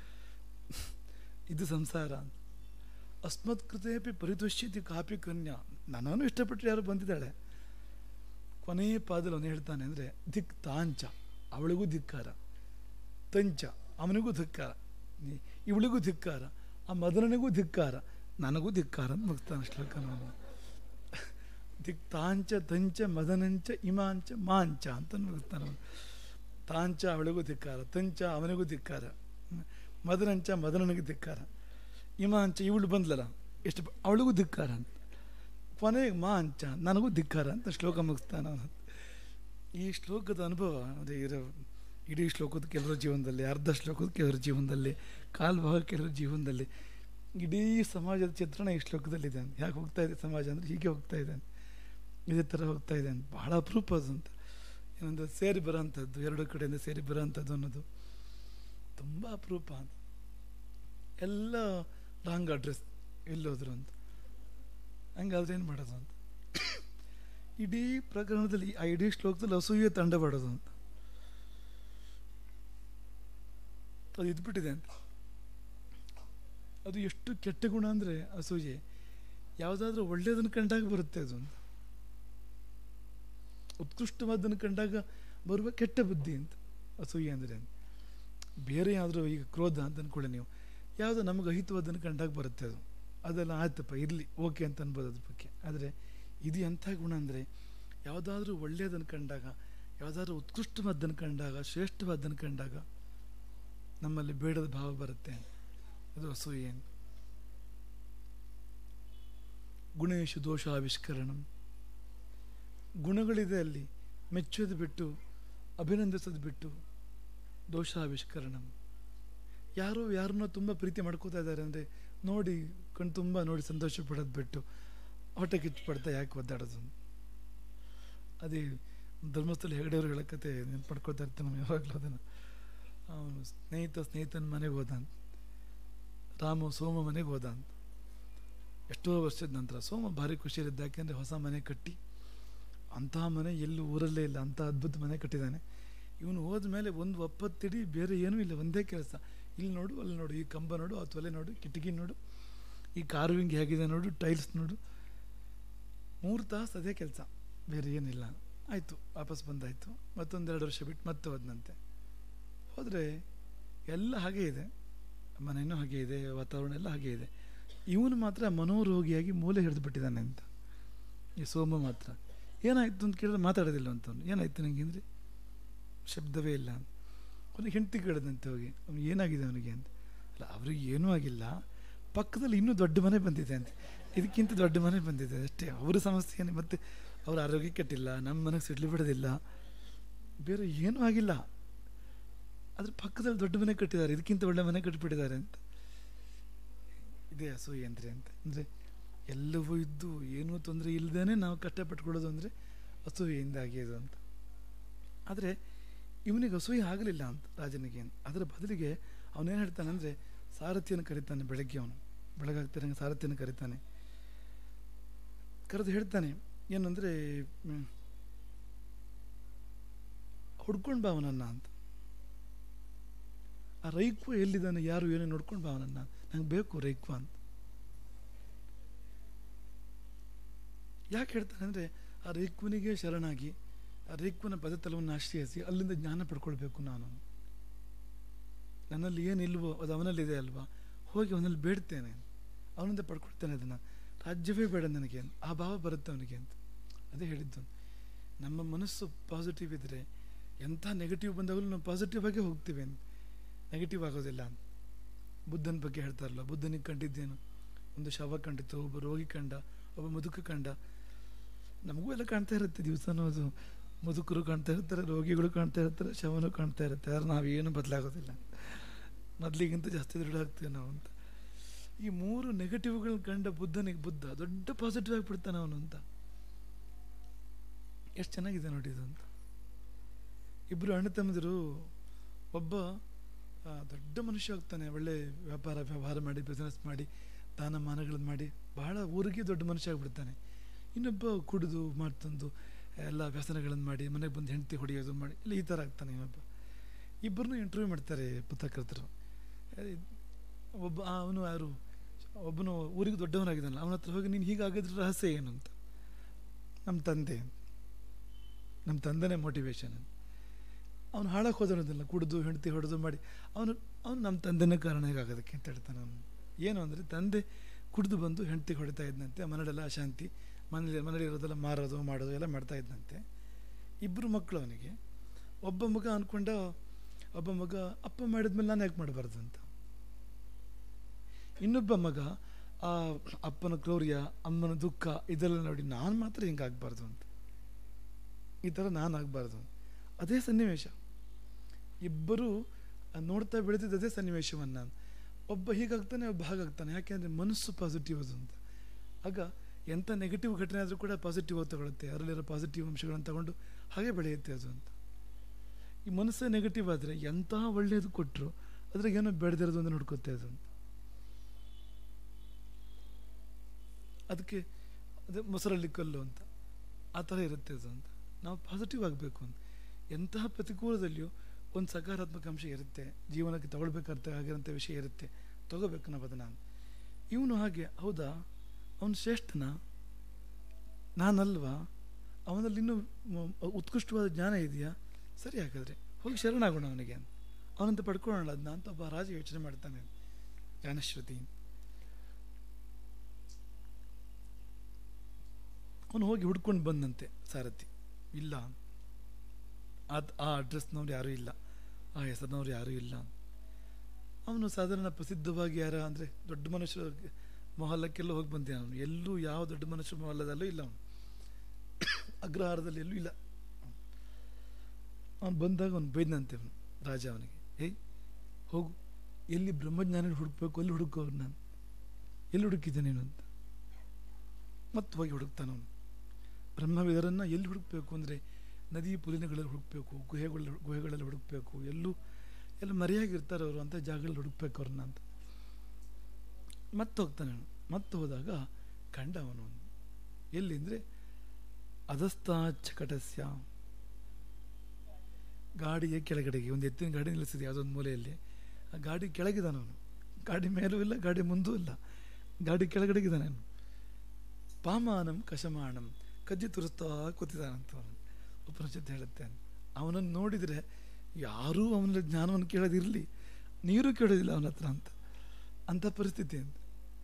ಇದು ಸಂಸಾರ ಅಂತ ಅಸ್ಮತ್ ಕೃತೆ ಅಪಿ ಪರಿತುಷ್ಯತಿ ಕಾಪಿ ಕನ್ಯಾ ನನ್ನನ್ನು ಇಷ್ಟಪಟ್ಟು ಯಾರು ಬಂದಿದ್ದಾಳೆ ಕೊನೆಯ ಪಾದಲ್ಲಿ ಅವನು ಹೇಳ್ತಾನೆ ಅಂದರೆ ದಿಕ್ ತಾಂಚ ಅವಳಿಗೂ ಧಿಕ್ಕಾರ ತಂಚ ಅವನಿಗೂ ಧಿಕ್ಕಾರ ನೀ- ಇವಳಿಗೂ ಧಿಕ್ಕಾರ ಆ ಮದನನಿಗೂ ಧಿಕ್ಕಾರ ನನಗೂ ಧಿಕ್ಕಾರ ಅಂತ ಮುಗಿಸ್ತಾನೆ ಶ್ಲೋಕ ನಾನು ದಿಕ್ ತಾಂಚ ತಂಚ ಮದನಂಚ ಇಮಾಂಚ ಮಾಂಚ ಅಂತ ಮುಗಿಸ್ತಾನೆ ಅವನು ತಾಂಚ ಅವಳಿಗೂ ಧಿಕ್ಕಾರ ತಂಚ ಅವನಿಗೂ ಧಿಕ್ಕಾರ ಮದನಂಚ ಮದನನಿಗೂ ಧಿಕ್ಕಾರ ಇಮಾಂಚ ಇವಳು ಬಂದ್ಲಲ್ಲ ಎಷ್ಟು ಬ- ಅವಳಿಗೂ ಧಿಕ್ಕಾರ ಅಂತ ಕೊನೆಗೆ ಮಾಂಚ ನನಗೂ ಧಿಕ್ಕಾರ ಅಂತ ಶ್ಲೋಕ ಮುಗಿಸ್ತಾನೆ ಅವನು ಈ ಶ್ಲೋಕದ ಅನುಭವ ಅದೇ ಇರೋ ಇಡೀ ಶ್ಲೋಕದ ಕೆಲವರ ಜೀವನದಲ್ಲಿ ಅರ್ಧ ಶ್ಲೋಕದ ಕೆಲವರ ಜೀವನದಲ್ಲಿ ಕಾಲು ಭಾಗ ಕೆಲವರ ಜೀವನದಲ್ಲಿ ಇಡೀ ಸಮಾಜದ ಚಿತ್ರಣ ಈ ಶ್ಲೋಕದಲ್ಲಿದೆ ಅಂತ ಯಾಕೆ ಹೋಗ್ತಾ ಇದೆ ಸಮಾಜ ಅಂದರೆ ಹೀಗೆ ಹೋಗ್ತಾ ಇದೆ ಅಂತ ಇದೇ ಥರ ಹೋಗ್ತಾ ಇದೆ ಅಂತ ಬಹಳ ಅಪರೂಪ ಅದು ಅಂತ ಏನಂದ್ರೆ ಸೇರಿ ಬರೋಂಥದ್ದು ಎರಡು ಕಡೆಯಿಂದ ಸೇರಿ ಬರೋಂಥದ್ದು ಅನ್ನೋದು ತುಂಬ ಅಪರೂಪ ಅಂತ ಎಲ್ಲ ರಾಂಗ್ ಅಡ್ರೆಸ್ ಎಲ್ಲೋದ್ರು ಅಂತ ಹಂಗಾದ್ರೆ ಏನು ಮಾಡೋದು ಅಂತ ಇಡೀ ಪ್ರಕರಣದಲ್ಲಿ ಆ ಇಡೀ ಶ್ಲೋಕದಲ್ಲಿ ಅಸೂಯೆ ತಂಡಬಾಡೋದು ಅಂತ ಅದು ಇದ್ಬಿಟ್ಟಿದೆ ಅಂತ ಅದು ಎಷ್ಟು ಕೆಟ್ಟ ಗುಣ ಅಂದರೆ ಅಸೂಯೆ ಯಾವುದಾದ್ರೂ ಒಳ್ಳೆಯದನ್ನು ಕಂಡಾಗ ಬರುತ್ತೆ ಅದು ಅಂತ ಉತ್ಕೃಷ್ಟವಾದನ್ನು ಕಂಡಾಗ ಬರುವ ಕೆಟ್ಟ ಬುದ್ಧಿ ಅಂತ ಅಸೂಯೆ ಅಂದರೆ ಅಂತ ಬೇರೆ ಯಾವುದೋ ಈಗ ಕ್ರೋಧ ಅಂತ ಅಂದ್ಕೊಳ್ಳಿ ನೀವು ಯಾವುದೋ ನಮಗೆ ಅಹಿತವಾದನ್ನು ಕಂಡಾಗ ಬರುತ್ತೆ ಅದು ಅದೆಲ್ಲ ಆಯ್ತಪ್ಪ ಇರಲಿ ಓಕೆ ಅಂತ ಅನ್ಬೋದು ಅದ್ರ ಬಗ್ಗೆ ಆದರೆ ಇದು ಎಂಥ ಗುಣ ಅಂದರೆ ಯಾವುದಾದ್ರೂ ಒಳ್ಳೆಯದನ್ನು ಕಂಡಾಗ ಯಾವುದಾದ್ರೂ ಉತ್ಕೃಷ್ಟವಾದ್ದನ್ನು ಕಂಡಾಗ ಶ್ರೇಷ್ಠವಾದ್ದನ್ನು ಕಂಡಾಗ ನಮ್ಮಲ್ಲಿ ಬೇಡದ ಭಾವ ಬರುತ್ತೆ ಅದು ಅಸೂಯೆ ಗುಣೇಶು ದೋಷ ಆವಿಷ್ಕರಣಂ ಗುಣಗಳಿದೆ ಅಲ್ಲಿ ಮೆಚ್ಚೋದು ಬಿಟ್ಟು ಅಭಿನಂದಿಸೋದು ಬಿಟ್ಟು ದೋಷಾವಿಷ್ಕರಣಂ ಯಾರೋ ಯಾರನ್ನೋ ತುಂಬ ಪ್ರೀತಿ ಮಾಡ್ಕೋತಾ ಇದ್ದಾರೆ ಅಂದರೆ ನೋಡಿ ಕಣ್ ತುಂಬ ನೋಡಿ ಸಂತೋಷ ಪಡೋದು ಬಿಟ್ಟು ಹೊಟ್ಟೆ ಕಿಚ್ಚು ಪಡ್ತಾ ಯಾಕೆ ಒದ್ದಾಡೋದು ಅದೇ ಧರ್ಮಸ್ಥಳ ಹೆಗಡೆಯವ್ರು ಹೇಳೋ ಕತೆ ನೆನ್ಪು ಪಡ್ಕೋತಾ ಇರ್ತಾನೆ ನಾವು ಯಾವಾಗಲೂ ಅದನ್ನು ಅವನು ಸ್ನೇಹಿತ ಸ್ನೇಹಿತನ ಮನೆಗೆ ಹೋದ ಅಂತ ರಾಮು ಸೋಮ ಮನೆಗೆ ಹೋದ ಅಂತ ಎಷ್ಟೋ ವರ್ಷದ ನಂತರ ಸೋಮ ಭಾರಿ ಖುಷಿಯಲ್ಲಿದ್ದ ಯಾಕೆಂದರೆ ಹೊಸ ಮನೆ ಕಟ್ಟಿ ಅಂತಹ ಮನೆ ಎಲ್ಲೂ ಊರಲ್ಲೇ ಇಲ್ಲ ಅಂಥ ಅದ್ಭುತ ಮನೆ ಕಟ್ಟಿದ್ದಾನೆ ಇವನು ಹೋದ ಮೇಲೆ ಒಂದು ಒಪ್ಪತ್ತಿಡಿ ಬೇರೆ ಏನೂ ಇಲ್ಲ ಒಂದೇ ಕೆಲಸ ಇಲ್ಲಿ ನೋಡು ಅಲ್ಲಿ ನೋಡು ಈ ಕಂಬ ನೋಡು ಆ ತೊಲೆ ನೋಡು ಕಿಟಕಿ ನೋಡು ಈ ಕಾರ್ವಿಂಗ್ ಹೇಗಿದೆ ನೋಡು ಟೈಲ್ಸ್ ನೋಡು ಮೂರು ತಾಸು ಅದೇ ಕೆಲಸ ಬೇರೆ ಏನಿಲ್ಲ ಆಯಿತು ವಾಪಸ್ ಬಂದಾಯಿತು ಮತ್ತೊಂದೆರಡು ವರ್ಷ ಬಿಟ್ಟು ಮತ್ತೆ ಹೋದನಂತೆ ಹೋದರೆ ಎಲ್ಲ ಹಾಗೇ ಇದೆ ಮನೆಯೂ ಹಾಗೆ ಇದೆ ವಾತಾವರಣ ಎಲ್ಲ ಹಾಗೆ ಇದೆ ಇವನು ಮಾತ್ರ ಮನೋರೋಗಿಯಾಗಿ ಮೂಲೆ ಹಿಡಿದು ಬಿಟ್ಟಿದ್ದಾನೆ ಅಂತ ಈ ಸೋಮ ಮಾತ್ರ ಏನಾಯ್ತು ಅಂತ ಕೇಳಿದ್ರೆ ಮಾತಾಡೋದಿಲ್ಲ ಅಂತವನು ಏನಾಯ್ತು ನನಗೆ ಅಂದರೆ ಶಬ್ದವೇ ಇಲ್ಲ ಅಂತ ಕೊನೆಗೆ ಹೆಂಡತಿ ಕೇಳಿದಂತೆ ಹೋಗಿ ಅವ್ನಿಗೆ ಏನಾಗಿದೆ ಅವನಿಗೆ ಅಂತ ಅಲ್ಲ ಅವ್ರಿಗೆ ಏನೂ ಆಗಿಲ್ಲ ಪಕ್ಕದಲ್ಲಿ ಇನ್ನೂ ದೊಡ್ಡ ಮನೆ ಬಂದಿದೆ ಅಂತ ಇದಕ್ಕಿಂತ ದೊಡ್ಡ ಮನೆ ಬಂದಿದೆ ಅಷ್ಟೇ ಅವರ ಸಮಸ್ಯೆ ಏನು ಮತ್ತು ಅವ್ರ ಆರೋಗ್ಯ ಕೆಟ್ಟಿಲ್ಲ ನಮ್ಮ ಮನೆಗೆ ಸಿಡ್ಲು ಬಿಡೋದಿಲ್ಲ ಬೇರೆ ಏನೂ ಆಗಿಲ್ಲ ಅದ್ರ ಪಕ್ಕದಲ್ಲಿ ದೊಡ್ಡ ಮನೆ ಕಟ್ಟಿದ್ದಾರೆ ಇದಕ್ಕಿಂತ ಒಳ್ಳೆ ಮನೆ ಕಟ್ಟಿಬಿಟ್ಟಿದ್ದಾರೆ ಅಂತ ಇದೇ ಅಸೂಯೆ ಅಂದರೆ ಅಂತ ಅಂದರೆ ಎಲ್ಲವೂ ಇದ್ದು ಏನೂ ತೊಂದರೆ ಇಲ್ಲದೇ ನಾವು ಕಷ್ಟಪಟ್ಕೊಳ್ಳೋದು ಅಂದರೆ ಅಸೂಯೆಯಿಂದ ಆಗಿದ್ದು ಅಂತ ಆದರೆ ಇವನಿಗೆ ಅಸೂಯೆ ಆಗಲಿಲ್ಲ ಅಂತ ರಾಜನಿಗೆ ಅದರ ಬದಲಿಗೆ ಅವನೇನು ಹೇಳ್ತಾನೆ ಅಂದರೆ ಸಾರಥಿಯನ್ನು ಕರೀತಾನೆ ಬೆಳಗ್ಗೆ ಅವನು ಬೆಳಗಾಗ್ತಿರಂಗೆ ಸಾರಥಿಯನ್ನು ಕರೀತಾನೆ ಕರೆದು ಹೇಳ್ತಾನೆ ಏನಂದರೆ ಹುಡ್ಕೊಂಡು ಬಾ ಅವನನ್ನ ಅಂತ ಆ ರೈಕ್ವ ಎಲ್ಲಿದ್ದಾನೆ ಯಾರು ಏನೋ ನೋಡ್ಕೊಂಡು ಬಾ ಅವನನ್ನ ನಂಗೆ ಬೇಕು ರೈಕ್ವ ಅಂತ ಯಾಕೆ ಹೇಳ್ತಾನೆ ಅಂದರೆ ಆ ರೈಕ್ವನಿಗೆ ಶರಣಾಗಿ ಆ ರೈಕ್ವನ ಪದತಲವನ್ನು ಆಶ್ರಯಿಸಿ ಅಲ್ಲಿಂದ ಜ್ಞಾನ ಪಡ್ಕೊಳ್ಬೇಕು ನಾನು ನನ್ನಲ್ಲಿ ಏನಿಲ್ವೋ ಅದು ಅವನಲ್ಲಿದೆ ಅಲ್ವಾ ಹೋಗಿ ಅವನಲ್ಲಿ ಬೇಡ್ತೇನೆ ಅವನಿಂದ ಪಡ್ಕೊಳ್ತೇನೆ ಅದನ್ನು ರಾಜ್ಯವೇ ಬೇಡ ನನಗೆ ಅಂತ. ಆ ಭಾವ ಬರುತ್ತೆ ಅವನಿಗೆ ಅಂತ ಅದೇ ಹೇಳಿದ್ದು ನಮ್ಮ ಮನಸ್ಸು ಪಾಸಿಟಿವ್ ಇದ್ದರೆ ಎಂಥ ನೆಗೆಟಿವ್ ಬಂದಾಗಲೂ ನಾವು ಪಾಸಿಟಿವ್ ಆಗೇ ಹೋಗ್ತೀವಿ ಅಂತ ನೆಗೆಟಿವ್ ಆಗೋದಿಲ್ಲ ಅಂತ ಬುದ್ಧನ ಬಗ್ಗೆ ಹೇಳ್ತಾರಲ್ಲ ಬುದ್ಧನಿಗೆ ಕಂಡಿದ್ದೇನು ಒಂದು ಶವ ಕಂಡಿತು ಒಬ್ಬ ರೋಗಿ ಕಂಡ ಒಬ್ಬ ಮುದುಕ ಕಂಡ ನಮಗೂ ಎಲ್ಲ ಕಾಣ್ತಾ ಇರುತ್ತೆ ದಿವಸ ಅದು ಮುದುಕರು ಕಾಣ್ತಾ ಇರ್ತಾರೆ ರೋಗಿಗಳು ಕಾಣ್ತಾ ಇರ್ತಾರೆ ಶವನು ಕಾಣ್ತಾ ಇರುತ್ತೆ ಆದ್ರೆ ನಾವೇನು ಬದಲಾಗೋದಿಲ್ಲ ಮೊದಲಿಗಿಂತ ಜಾಸ್ತಿ ದೃಢ ಆಗ್ತೀವಿ ನಾವು ಅಂತ ಈ ಮೂರು ನೆಗೆಟಿವ್ಗಳನ್ನ ಕಂಡ ಬುದ್ಧನಿಗೆ ಬುದ್ಧ ದೊಡ್ಡ ಪಾಸಿಟಿವ್ ಆಗಿಬಿಡ್ತಾನೆ ಅವನು ಅಂತ ಎಷ್ಟು ಚೆನ್ನಾಗಿದೆ ನೋಡಿ ಇದು ಅಂತ ಇಬ್ಬರು ಅಣ್ಣ ತಮ್ಮದಿರು ಒಬ್ಬ ಆ, ದೊಡ್ಡ ಮನುಷ್ಯ ಆಗ್ತಾನೆ ಒಳ್ಳೆ ವ್ಯಾಪಾರ ವ್ಯವಹಾರ ಮಾಡಿ ಬಿಸ್ನೆಸ್ ಮಾಡಿ ದಾನ ಮಾನಗಳನ್ನು ಮಾಡಿ ಬಹಳ ಊರಿಗೆ ದೊಡ್ಡ ಮನುಷ್ಯ ಆಗಿಬಿಡ್ತಾನೆ ಇನ್ನೊಬ್ಬ ಕುಡಿದು ಮಾಡ್ತಂದು ಎಲ್ಲ ವ್ಯಸನಗಳನ್ನು ಮಾಡಿ ಮನೆಗೆ ಬಂದು ಹೆಂಡತಿ ಹೊಡೆಯೋದು ಮಾಡಿ ಇಲ್ಲ ಈ ಥರ ಆಗ್ತಾನೆ ಇನ್ನೊಬ್ಬ ಇಬ್ಬರನ್ನೂ ಇಂಟರ್ವ್ಯೂ ಮಾಡ್ತಾರೆ ಪತ್ರಕರ್ತರು ಏ, ಒಬ್ಬ ಅವನು ಯಾರು ಒಬ್ಬನು ಊರಿಗೆ ದೊಡ್ಡವನಾಗಿದ್ದಾನಲ್ಲ ಅವನ ಹತ್ರ ಹೋಗಿ ನೀನು ಹೀಗಾಗಿದ್ರ ರಹಸ್ಯ ಏನು ಅಂತ ನಮ್ಮ ತಂದೆ ನಮ್ಮ ತಂದೆನೇ ಮೋಟಿವೇಶನ್ ಅವನು ಹಾಳಕ್ಕೆ ಹೋದೋದಿಲ್ಲ ಕುಡಿದು ಹೆಂಡತಿ ಹೊಡೆದು ಮಾಡಿ ಅವನು ಅವನು ನಮ್ಮ ತಂದೆನೇ ಕಾರಣ ಹೀಗಾಗೋದಕ್ಕೆ ಅಂತ ಹೇಳ್ತಾನೆ ಅವನು ಏನು ಅಂದರೆ ತಂದೆ ಕುಡಿದು ಬಂದು ಹೆಂಡತಿ ಹೊಡಿತಾ ಇದ್ದಂತೆ ಮನೆಯಲ್ಲೆಲ್ಲ ಅಶಾಂತಿ ಮನೇಲಿ ಮನೇಲಿ ಇರೋದೆಲ್ಲ ಮಾರೋದು ಮಾಡೋದು ಎಲ್ಲ ಮಾಡ್ತಾ ಇದ್ದಂತೆ ಇಬ್ಬರು ಮಕ್ಕಳು ಅವನಿಗೆ ಒಬ್ಬ ಮಗ ಅಂದ್ಕೊಂಡ ಒಬ್ಬ ಮಗ ಅಪ್ಪ ಮಾಡಿದ್ಮೇಲೆ ನಾನು ಯಾಕೆ ಮಾಡಬಾರ್ದು ಅಂತ ಇನ್ನೊಬ್ಬ ಮಗ ಆ ಅಪ್ಪನ ಕ್ರೌರ್ಯ ಅಮ್ಮನ ದುಃಖ ಇದೆಲ್ಲ ನೋಡಿ ನಾನು ಮಾತ್ರ ಹಿಂಗಾಗಬಾರ್ದು ಅಂತ ಈ ಥರ ನಾನು ಆಗಬಾರ್ದು ಅದೇ ಸನ್ನಿವೇಶ ಇಬ್ಬರು ನೋಡ್ತಾ ಬೆಳೆದಿದ್ದು ಅದೇ ಸನ್ನಿವೇಶವನ್ನು ಒಬ್ಬ ಹೀಗಾಗ್ತಾನೆ ಒಬ್ಬ ಹಾಗಾಗ್ತಾನೆ ಯಾಕೆಂದರೆ ಮನಸ್ಸು ಪಾಸಿಟಿವ್ ಅದು ಅಂತ ಆಗ ಎಂಥ ನೆಗೆಟಿವ್ ಘಟನೆ ಆದರೂ ಕೂಡ ಪಾಸಿಟಿವ್ ಆಗಿ ತಗೊಳುತ್ತೆ ಅದರಲ್ಲಿರೋ ಪಾಸಿಟಿವ್ ಅಂಶಗಳನ್ನು ತಗೊಂಡು ಹಾಗೆ ಬೆಳೆಯುತ್ತೆ ಅದು ಅಂತ ಈ ಮನಸ್ಸೇ ನೆಗೆಟಿವ್ ಆದರೆ ಎಂತಹ ಒಳ್ಳೆಯದು ಕೊಟ್ಟರು ಅದ್ರಾಗ ಏನೋ ಬೆಳೆದಿರೋದು ಅಂತ ನೋಡ್ಕೊತ್ತೆ ಅದು ಅಂತ ಅದಕ್ಕೆ ಅದೇ ಮೊಸರಲ್ಲಿ ಕಲ್ಲು ಅಂತ ಆ ಥರ ಇರುತ್ತೆ ಅದು ಅಂತ ನಾವು ಪಾಸಿಟಿವ್ ಆಗಬೇಕು ಅಂತ ಎಂತಹ ಪ್ರತಿಕೂಲದಲ್ಲಿಯೂ ಒಂದು ಸಕಾರಾತ್ಮಕ ಅಂಶ ಇರುತ್ತೆ ಜೀವನಕ್ಕೆ ತಗೊಳ್ಬೇಕಾದ ಆಗಿರೋಂಥ ವಿಷಯ ಇರುತ್ತೆ ತಗೋಬೇಕು ನಾವು ಅದನ್ನು ಇವನು ಹಾಗೆ ಹೌದಾ ಅವನು ಶ್ರೇಷ್ಠನಾ ನಾನಲ್ವಾ ಅವನಲ್ಲಿ ಇನ್ನೂ ಮ- ಉತ್ಕೃಷ್ಟವಾದ ಜ್ಞಾನ ಇದೆಯಾ ಸರಿ ಹಾಗಾದರೆ ಹೋಗಿ ಶರಣಾಗೋಣ ಅವನಿಗೆ ಅವನಂತ ಪಡ್ಕೊಳ್ಳೋಣ ಅದನ್ನ ಅಂತ ಒಬ್ಬ ರಾಜ ಯೋಚನೆ ಮಾಡ್ತಾನೆ ಜ್ಞಾನಶ್ರುತಿ ಅವನು ಹೋಗಿ ಹುಡ್ಕೊಂಡು ಬಂದಂತೆ ಸಾರಥಿ ಇಲ್ಲ ಅದು ಆ ಅಡ್ರೆಸ್ನವ್ರು ಯಾರೂ ಇಲ್ಲ ಆ ಹೆಸರಿನವ್ರು ಯಾರೂ ಇಲ್ಲ ಅವನು ಸಾಧಾರಣ ಪ್ರಸಿದ್ಧವಾಗಿ ಯಾರ ಅಂದರೆ ದೊಡ್ಡ ಮನುಷ್ಯರ ಮೊಹಲ್ಲಕ್ಕೆಲ್ಲ ಹೋಗಿ ಬಂದೆ ಅವನು ಎಲ್ಲೂ ಯಾವ ದೊಡ್ಡ ಮನುಷ್ಯರ ಮೊಹಲ್ಲದಲ್ಲೂ ಇಲ್ಲ ಅವನು ಅಗ್ರಹಾರದಲ್ಲಿ ಎಲ್ಲೂ ಇಲ್ಲ ಅವನು ಬಂದಾಗ ಅವನು ಬೈದಂತೆ ಅವನು ರಾಜ ಅವನಿಗೆ ಏಯ್ ಹೋಗು ಎಲ್ಲಿ ಬ್ರಹ್ಮಜ್ಞಾನ ಹುಡುಕ್ಬೇಕು ಅಲ್ಲಿ ಹುಡುಕು ಅವ್ರು ನಾನು ಎಲ್ಲಿ ಹುಡುಕಿದ್ದೆ ನೀನು ಅಂತ ಮತ್ತೆ ಹೋಗಿ ಹುಡುಕ್ತಾನೆ ಅವನು ಬ್ರಹ್ಮವಿದರನ್ನು ಎಲ್ಲಿ ಹುಡುಕಬೇಕು ಅಂದರೆ ನದಿ ಪುಲಿನಗಳಲ್ಲಿ ಹುಡುಕಬೇಕು ಗುಹೆಗಳ ಗುಹೆಗಳಲ್ಲಿ ಹುಡುಕಬೇಕು ಎಲ್ಲೂ ಎಲ್ಲ ಮರೆಯಾಗಿರ್ತಾರೆ ಅವರು ಅಂಥ ಜಾಗಗಳಲ್ಲಿ ಹುಡುಕ್ಬೇಕು ಅವ್ರನ್ನ ಅಂತ ಮತ್ತೆ ಹೋಗ್ತಾನೆ ಅವನು ಮತ್ತೆ ಹೋದಾಗ ಕಂಡ ಅವನು ಎಲ್ಲಿ ಅಂದರೆ ಅಧಸ್ತಾಚಕಟಸ್ಯ ಗಾಡಿಯ ಕೆಳಗಡೆಗೆ ಒಂದು ಎತ್ತಿನ ಗಾಡಿ ನಿಲ್ಲಿಸಿದೆ ಯಾವುದೊಂದು ಮೂಲೆಯಲ್ಲಿ ಆ ಗಾಡಿ ಕೆಳಗಿದ್ದಾನೆ ಅವನು ಗಾಡಿ ಮೇಲೂ ಇಲ್ಲ ಗಾಡಿ ಮುಂದೂ ಇಲ್ಲ ಗಾಡಿ ಕೆಳಗಡೆಗಿದ್ದಾನೆ ಅವನು ಪಾಮಾನಂ ಕಶಮಾಣಂ ಕಜ್ಜಿ ತುರಿಸ್ತಾ ಕೂತಿದ್ದಾನಂತ ಅವನು ಉಪನಿಷತ್ತು ಹೇಳುತ್ತೆ ಅವನನ್ನು ನೋಡಿದರೆ ಯಾರೂ ಅವನ ಜ್ಞಾನವನ್ನು ಕೇಳೋದಿರಲಿ ನೀರು ಕೇಳೋದಿಲ್ಲ ಅವನ ಹತ್ರ ಅಂತ ಅಂಥ ಪರಿಸ್ಥಿತಿ ಅಂತ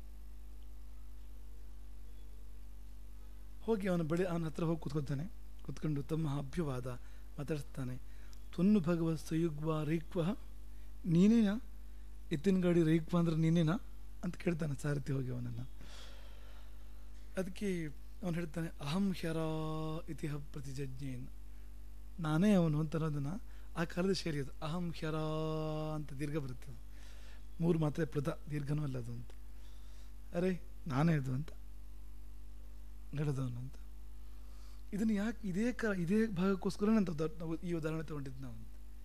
ಹೋಗಿ ಅವನ ಬಳಿ ಅವನ ಹತ್ರ ಹೋಗಿ ಕೂತ್ಕೊತಾನೆ ಕೂತ್ಕೊಂಡು ತಮ್ಮ ಅಭ್ಯವಾದ ಮಾತಾಡಿಸ್ತಾನೆ ತೊನ್ನು ಭಗವ ಸಯುಗ್ವ ರೈಕ್ವ ನೀನೇನಾ ಎತ್ತಿನ ಗಾಡಿ ರೈಕ್ವ ಅಂದ್ರೆ ನೀನೇನಾ ಅಂತ ಕೇಳ್ತಾನೆ ಸಾರಥಿ ಹೋಗಿ ಅವನನ್ನು ಅದಕ್ಕೆ ಅವನು ಹೇಳ್ತಾನೆ ಅಹಂ ಹ್ಯರ ಇತಿಹ ಪ್ರತಿಜಜ್ಞೇನ್ ನಾನೇ ಅವನು ಅಂತ ಅನ್ನೋದನ್ನು ಆ ಕಾಲದ ಶೈಲಿ ಅದು ಅಹಂ ಹ್ಯರ ಅಂತ ದೀರ್ಘ ಬರುತ್ತೆ ಅದು. ಮೂರು ಮಾತ್ರೆ ಪ್ರತ ದೀರ್ಘನೂ ಅಲ್ಲ ಅದು ಅಂತ ಅರೆ ನಾನೇ ಅದು ಅಂತ ನಡೆದವನು ಅಂತ ಇದನ್ನು ಯಾಕೆ ಇದೇ ಕ ಇದೇ ಭಾಗಕ್ಕೋಸ್ಕರ ಅಂತ ನಾವು ಈ ಉದಾಹರಣೆ ತೊಗೊಂಡಿದ್ದು ನಾವು ಅಂತ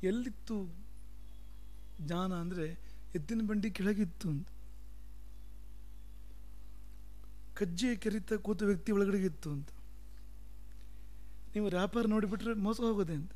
ಎಲ್ಲಿತ್ತು ಜ್ಞಾನ ಅಂದರೆ ಎತ್ತಿನ ಬಂಡಿ ಕೆಳಗಿತ್ತು ಅಂತ ಕಜ್ಜೆ ಕೆರಿತ ಕೂತ ವ್ಯಕ್ತಿ ಒಳಗಡೆ ಇತ್ತು ಅಂತ ನೀವು ರ್ಯಾಪರ್ ನೋಡಿಬಿಟ್ರೆ ಮೋಸ ಹೋಗೋದೆ ಅಂತ